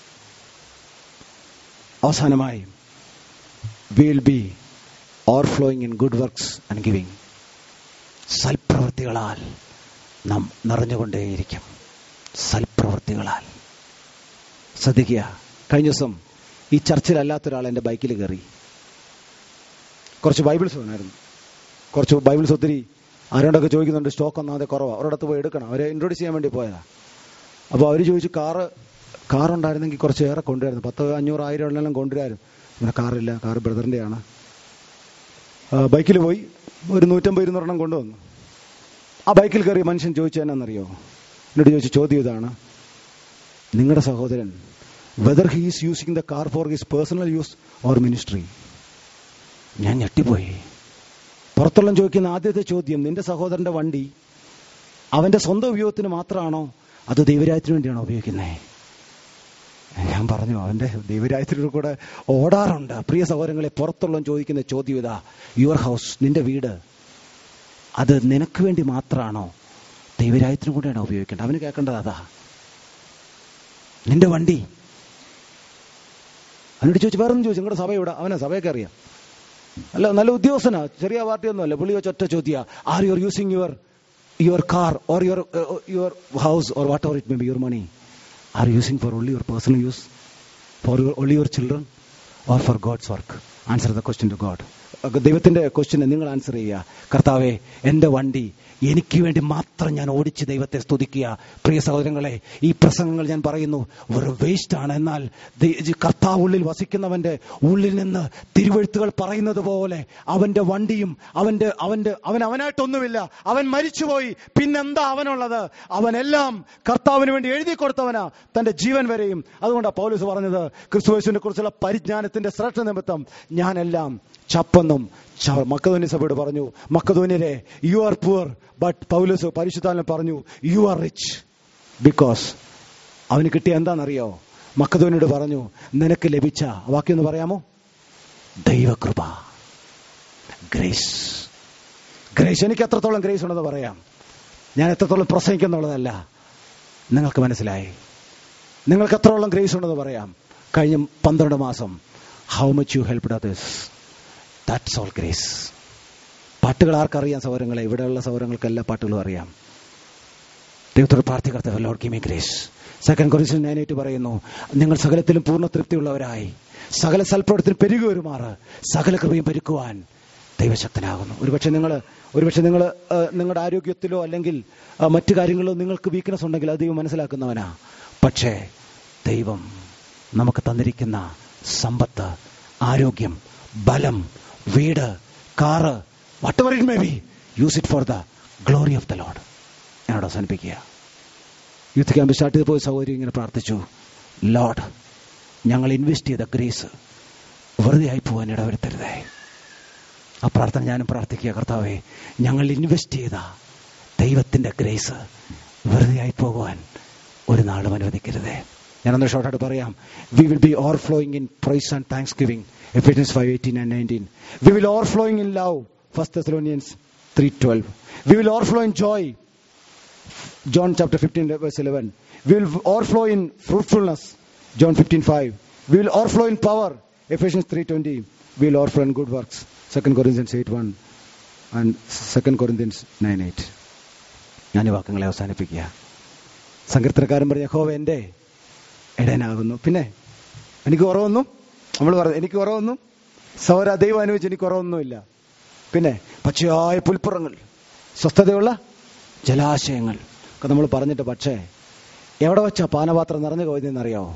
അവസാനമായി will be overflowing in good works and giving സൽപ്രവൃത്തികളാൽ നാം നിറഞ്ഞുകൊണ്ടേയിരിക്കും സൽപ്രവൃത്തികളാൽ ശ്രദ്ധിക്കുക കഴിഞ്ഞ ദിവസം ഈ ചർച്ചിലല്ലാത്ത ഒരാൾ എൻ്റെ ബൈക്കിൽ കയറി കുറച്ച് ബൈബിൾസ് വേണമായിരുന്നു കുറച്ച് ബൈബിൾസ് ഒത്തിരി ആരോടൊക്കെ ചോദിക്കുന്നുണ്ട് സ്റ്റോക്ക് ഒന്നാമതെ കുറവാണ് ഒരിടത്ത് പോയി എടുക്കണം അവരെ ഇൻട്രോഡ്യൂസ് ചെയ്യാൻ വേണ്ടി പോയതാ അപ്പോൾ അവർ ചോദിച്ചു കാറ് കാർ ഉണ്ടായിരുന്നെങ്കിൽ കുറച്ച് ഏറെ കൊണ്ടുവരുന്നു പത്ത് അഞ്ഞൂറ് ആയിരം എണ്ണം കൊണ്ടുവരായിരുന്നു പിന്നെ കാറില്ല കാർ ബ്രദറിൻ്റെയാണ് ബൈക്കിൽ പോയി ഒരു നൂറ്റമ്പത് ഇരുന്നൂറെണ്ണം കൊണ്ടുവന്നു ആ ബൈക്കിൽ കയറി മനുഷ്യൻ ചോദിച്ചു എന്നാണെന്നറിയോ എന്നോട് ചോദിച്ച ചോദ്യം ഇതാണ് നിങ്ങളുടെ സഹോദരൻ whether he is using the car for his personal use or ministry ഞാൻ ഞെട്ടിപ്പോയി പുറത്തുള്ള ചോദിക്കുന്ന ആദ്യത്തെ ചോദ്യം നിന്റെ സഹോദരന്റെ വണ്ടി അവന്റെ സ്വന്തം ഉപയോഗത്തിന് മാത്രമാണോ അത് ദൈവരാജ്യത്തിന് വേണ്ടിയാണോ ഉപയോഗിക്കുന്നത് ഞാൻ പറഞ്ഞു അവന്റെ ദൈവരാജ്യത്തിലൂടെ കൂടെ ഓടാറുണ്ട് പ്രിയ സഹോദരങ്ങളെ പുറത്തുള്ള ചോദിക്കുന്ന ചോദ്യം ഇതാ യുവർ ഹൗസ് നിന്റെ വീട് അത് നിനക്ക് വേണ്ടി മാത്രമാണോ ദൈവരാജ്യത്തിനും കൂടെയാണോ ഉപയോഗിക്കേണ്ടത് അവന് കേൾക്കേണ്ടത് അതാ നിന്റെ വണ്ടി അവനോട് ചോദിച്ചു വേറൊന്നും ചോദിച്ചു നിങ്ങളുടെ സഭ ഇവിടെ അവനെ സഭയൊക്കെ അറിയാം അല്ല നല്ല ഉദ്യോഗസ്ഥനാ ചെറിയ പാർട്ടിയൊന്നും അല്ല പുള്ളി വെച്ച് ഒറ്റ ചോദ്യ are your using your your car or your your house or whatever it may be your money are using for only your personal use for your only your children or for God's work answer the question to God ദൈവത്തിന്റെ ക്വസ്റ്റ്യന് നിങ്ങൾ answer ചെയ്യുക കർത്താവെ എന്റെ വണ്ടി എനിക്ക് വേണ്ടി മാത്രം ഞാൻ ഓടിച്ച് ദൈവത്തെ സ്തുതിക്കുക പ്രിയ സഹോദരങ്ങളെ ഈ പ്രസംഗങ്ങൾ ഞാൻ പറയുന്നു ഒരു വേസ്റ്റ് ആണ് എന്നാൽ ദൈ- കർത്താവ് ഉള്ളിൽ വസിക്കുന്നവന്റെ ഉള്ളിൽ നിന്ന് തിരുവഴുത്തുകൾ പറയുന്നത് പോലെ അവന്റെ വണ്ടിയും അവന്റെ അവന്റെ അവൻ അവനായിട്ടൊന്നുമില്ല അവൻ മരിച്ചുപോയി പിന്നെന്താ അവനുള്ളത് അവനെല്ലാം കർത്താവിന് വേണ്ടി എഴുതി കൊടുത്തവനാ തന്റെ ജീവൻ വരെയും അതുകൊണ്ടാണ് പൗലൂസ് പറഞ്ഞത് ക്രിസ്തുവേശുവിനെ കുറിച്ചുള്ള പരിജ്ഞാനത്തിന്റെ ശ്രേഷ്ഠ നിമിത്തം ഞാനെല്ലാം ചപ്പെന്നും ച- മക്കതോന്യ സഭയോട് പറഞ്ഞു മക്കതോന്യരെ യു ആർ പുവർ ബട്ട് പൗലൂസ് പരിശുദ്ധാലം പറഞ്ഞു യു ആർ റിച്ച് ബിക്കോസ് അവന് കിട്ടിയ എന്താണെന്നറിയോ മക്കതോനിയോട് പറഞ്ഞു നിനക്ക് ലഭിച്ച ആ വാക്യം ഒന്ന് പറയാമോ ദൈവകൃപ ഗ്രേസ് ഗ്രേസ് എനിക്ക് എത്രത്തോളം ഗ്രേസ് ഉണ്ടെന്ന് പറയാം ഞാൻ എത്രത്തോളം പ്രസംഗിക്കുന്നുള്ളതല്ല നിങ്ങൾക്ക് മനസ്സിലായി നിങ്ങൾക്ക് എത്രത്തോളം ഗ്രേസ് ഉണ്ടെന്ന് പറയാം കഴിഞ്ഞ പന്ത്രണ്ട് മാസം how much you helped others that's all grace പാട്ടുകൾ ആർക്കറിയാം സൗരങ്ങളെ ഇവിടെയുള്ള സൗരങ്ങൾക്ക് എല്ലാ പാട്ടുകളും അറിയാം ദൈവത്തോട് പ്രാർത്ഥിക്കർത്തവ Lord give me grace second Corinthians നയനായിട്ട് പറയുന്നു നിങ്ങൾ സകലത്തിലും പൂർണ്ണ തൃപ്തിയുള്ളവരായി സകല സൽപ്രവർത്തനം പെരുകി വരുമാറ് സകല കൃപയും പെരുക്കുവാൻ ദൈവശക്തനാകുന്നു ഒരുപക്ഷെ നിങ്ങൾ ഒരുപക്ഷെ നിങ്ങൾ നിങ്ങളുടെ ആരോഗ്യത്തിലോ അല്ലെങ്കിൽ ആ, മറ്റു കാര്യങ്ങളിലോ നിങ്ങൾക്ക് വീക്ക്നെസ് ഉണ്ടെങ്കിൽ അത് ദൈവം മനസ്സിലാക്കുന്നവനാ പക്ഷേ ദൈവം നമുക്ക് തന്നിരിക്കുന്ന സമ്പത്ത് ആരോഗ്യം ബലം വീട് car whatever it may be use it for the glory of the Lord ഞാനോട് അവസാനിപ്പിക്കുക യൂത്ത് ക്യാമ്പ് സ്റ്റാർട്ട് ചെയ്ത് പോയ സൗകര്യം ഇങ്ങനെ പ്രാർത്ഥിച്ചു ലോഡ് ഞങ്ങൾ ഇൻവെസ്റ്റ് ചെയ്ത ഗ്രേസ് വെറുതെ ആയി പോകാൻ ഇടവരുത്തരുതേ ആ പ്രാർത്ഥന ഞാനും പ്രാർത്ഥിക്കുക കർത്താവേ ഞങ്ങൾ ഇൻവെസ്റ്റ് ചെയ്ത ദൈവത്തിന്റെ ഗ്രേസ് വെറുതെ ആയി പോകുവാൻ ഒരു നാളും അനുവദിക്കരുതേ ഞാനൊന്ന് ഷോർട്ടായിട്ട് പറയാം we will be overflowing in praise and thanksgiving Ephesians five eighteen and nineteen we will overflowing in love first Thessalonians three twelve we will overflow in joy John chapter 15, verse 11. We will overflow in fruitfulness. John 15, 5. We will overflow in power. Ephesians 3.20. We will overflow in good works. 2 Corinthians 8, 1 and 2 Corinthians 9, 8. ഞാൻ ഈ വാക്യങ്ങളെ അവസാനിപ്പിക്കുക സങ്കീർത്തനക്കാരൻ പറഞ്ഞ യഹോവ എൻ്റെ ഇടയനാകുന്നു പിന്നെ എനിക്ക് കുറവൊന്നും നമ്മൾ പറഞ്ഞു എനിക്ക് കുറവൊന്നും സൗര ദൈവം അനുവദിച്ച് എനിക്ക് കുറവൊന്നുമില്ല പിന്നെ പച്ചയായ പുൽപ്പുറങ്ങൾ സ്വസ്ഥതയുള്ള ജലാശയങ്ങൾ ഒക്കെ നമ്മൾ പറഞ്ഞിട്ട് പക്ഷേ എവിടെ വെച്ചാ പാനപാത്രം നിറഞ്ഞു പോയതെന്നറിയാവോ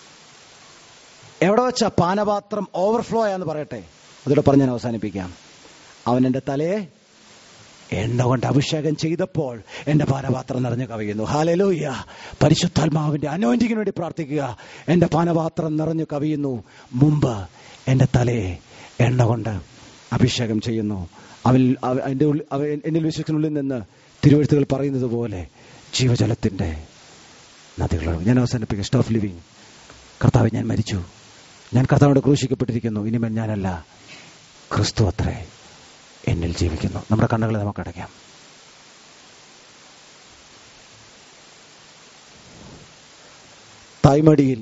എവിടെ വെച്ചാ പാനപാത്രം ഓവർഫ്ലോ ആയെന്ന് പറയട്ടെ അതോടെ പറഞ്ഞ് ഞാൻ അവസാനിപ്പിക്കാം അവൻ എൻ്റെ തലയെ എണ്ണ കൊണ്ട് അഭിഷേകം ചെയ്തപ്പോൾ എന്റെ പാനപാത്രം നിറഞ്ഞു കവിയുന്നു ഹാലലൂയ്യ പരിശുദ്ധാത്മാവിന്റെ അനോന്റിങ്ങിന് വേണ്ടി പ്രാർത്ഥിക്കുക എന്റെ പാനപാത്രം നിറഞ്ഞു കവിയുന്നു മുമ്പ് എന്റെ തലയെ എണ്ണ കൊണ്ട് അഭിഷേകം ചെയ്യുന്നു അവൻ അവ- അതിന്റെ ഉള്ളിൽ അവ- എന്നിൽ വിശ്വസിക്കുന്നുള്ളിൽ നിന്ന് തിരുവഴുത്തുകൾ പറയുന്നത് പോലെ ജീവജലത്തിന്റെ നദികളാണ് ഞാൻ അവസാനിപ്പിക്കുക സ്റ്റോഫ് ലിവിങ് കർത്താവ് ഞാൻ മരിച്ചു ഞാൻ കർത്താവിനോട് ക്രൂശിക്കപ്പെട്ടിരിക്കുന്നു ഇനിമേൽ ഞാനല്ല ക്രിസ്തു അത്രേ എന്നിൽ ജീവിക്കുന്നു നമ്മുടെ കണ്ണുകളെ നമുക്ക് അടയ്ക്കാം തായ്മടിയിൽ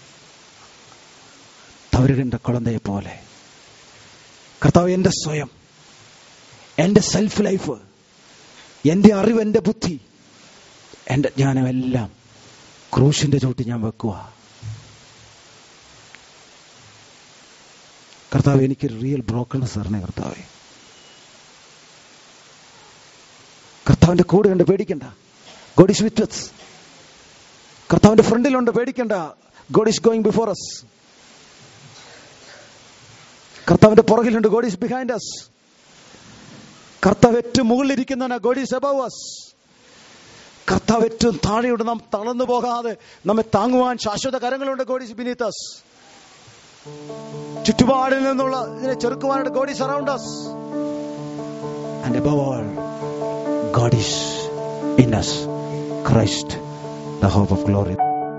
തവരുകിன்ற കുളന്തയെ പോലെ കർത്താവ് എന്റെ സ്വയം എന്റെ സെൽഫ് ലൈഫ് എന്റെ അറിവ് എന്റെ ബുദ്ധി എന്റെ ജ്ഞാനമെല്ലാം ക്രൂശിന്റെ ചോട്ടി ഞാൻ വെക്കുക കർത്താവ് എനിക്ക് റിയൽ ബ്രോക്കൺനെസ് തരണേ കർത്താവേ കർത്താവിന്റെ കൂടെ ഉണ്ട് പേടിക്കണ്ട ഗോഡ് ഈസ് വിത്ത് us കർത്താവിന്റെ ഫ്രണ്ടിലുണ്ട് പേടിക്കണ്ട God is going before us കർത്താവിന്റെ പുറകിലുണ്ട് ഗോഡ് ഈസ് ബിഹൈൻഡ് us കർത്താവ് ഏറ്റവും മുകളിലിരിക്കുന്നവനാ ഗോഡ് ഈസ് അബവ് us കർത്താവ് ഏറ്റവും താഴെയുണ്ട് നാം തളർന്നു പോകാതെ നമ്മെ താങ്ങുവാൻ ശാശ്വത കരങ്ങളുണ്ട് ഗോഡ് ഈസ് ബിനീത്ത് us ചുറ്റുപാടിൽ നിന്നുള്ള ഇതിനെ ചെറുക്കുവാനായിട്ട് God is around us and above all God is in us Christ the hope of glory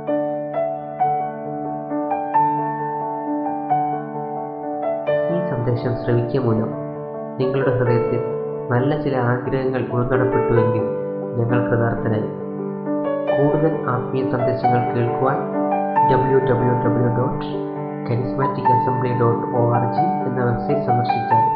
ഈ സന്ദേശം ശ്രവിക്കുക മൂലം നിങ്ങളുടെ ഹൃദയത്തിൽ നല്ല ചില ആഗ്രഹങ്ങൾ ഉൾനടപ്പെട്ടുവെങ്കിൽ ഞങ്ങൾ കൃതാർത്ഥരായി കൂടുതൽ ആത്മീയ സന്ദേശങ്ങൾ കേൾക്കുവാൻ W W W dot charismatic assembly dot O R G എന്ന വെബ്സൈറ്റ് സന്ദർശിച്ചാൽ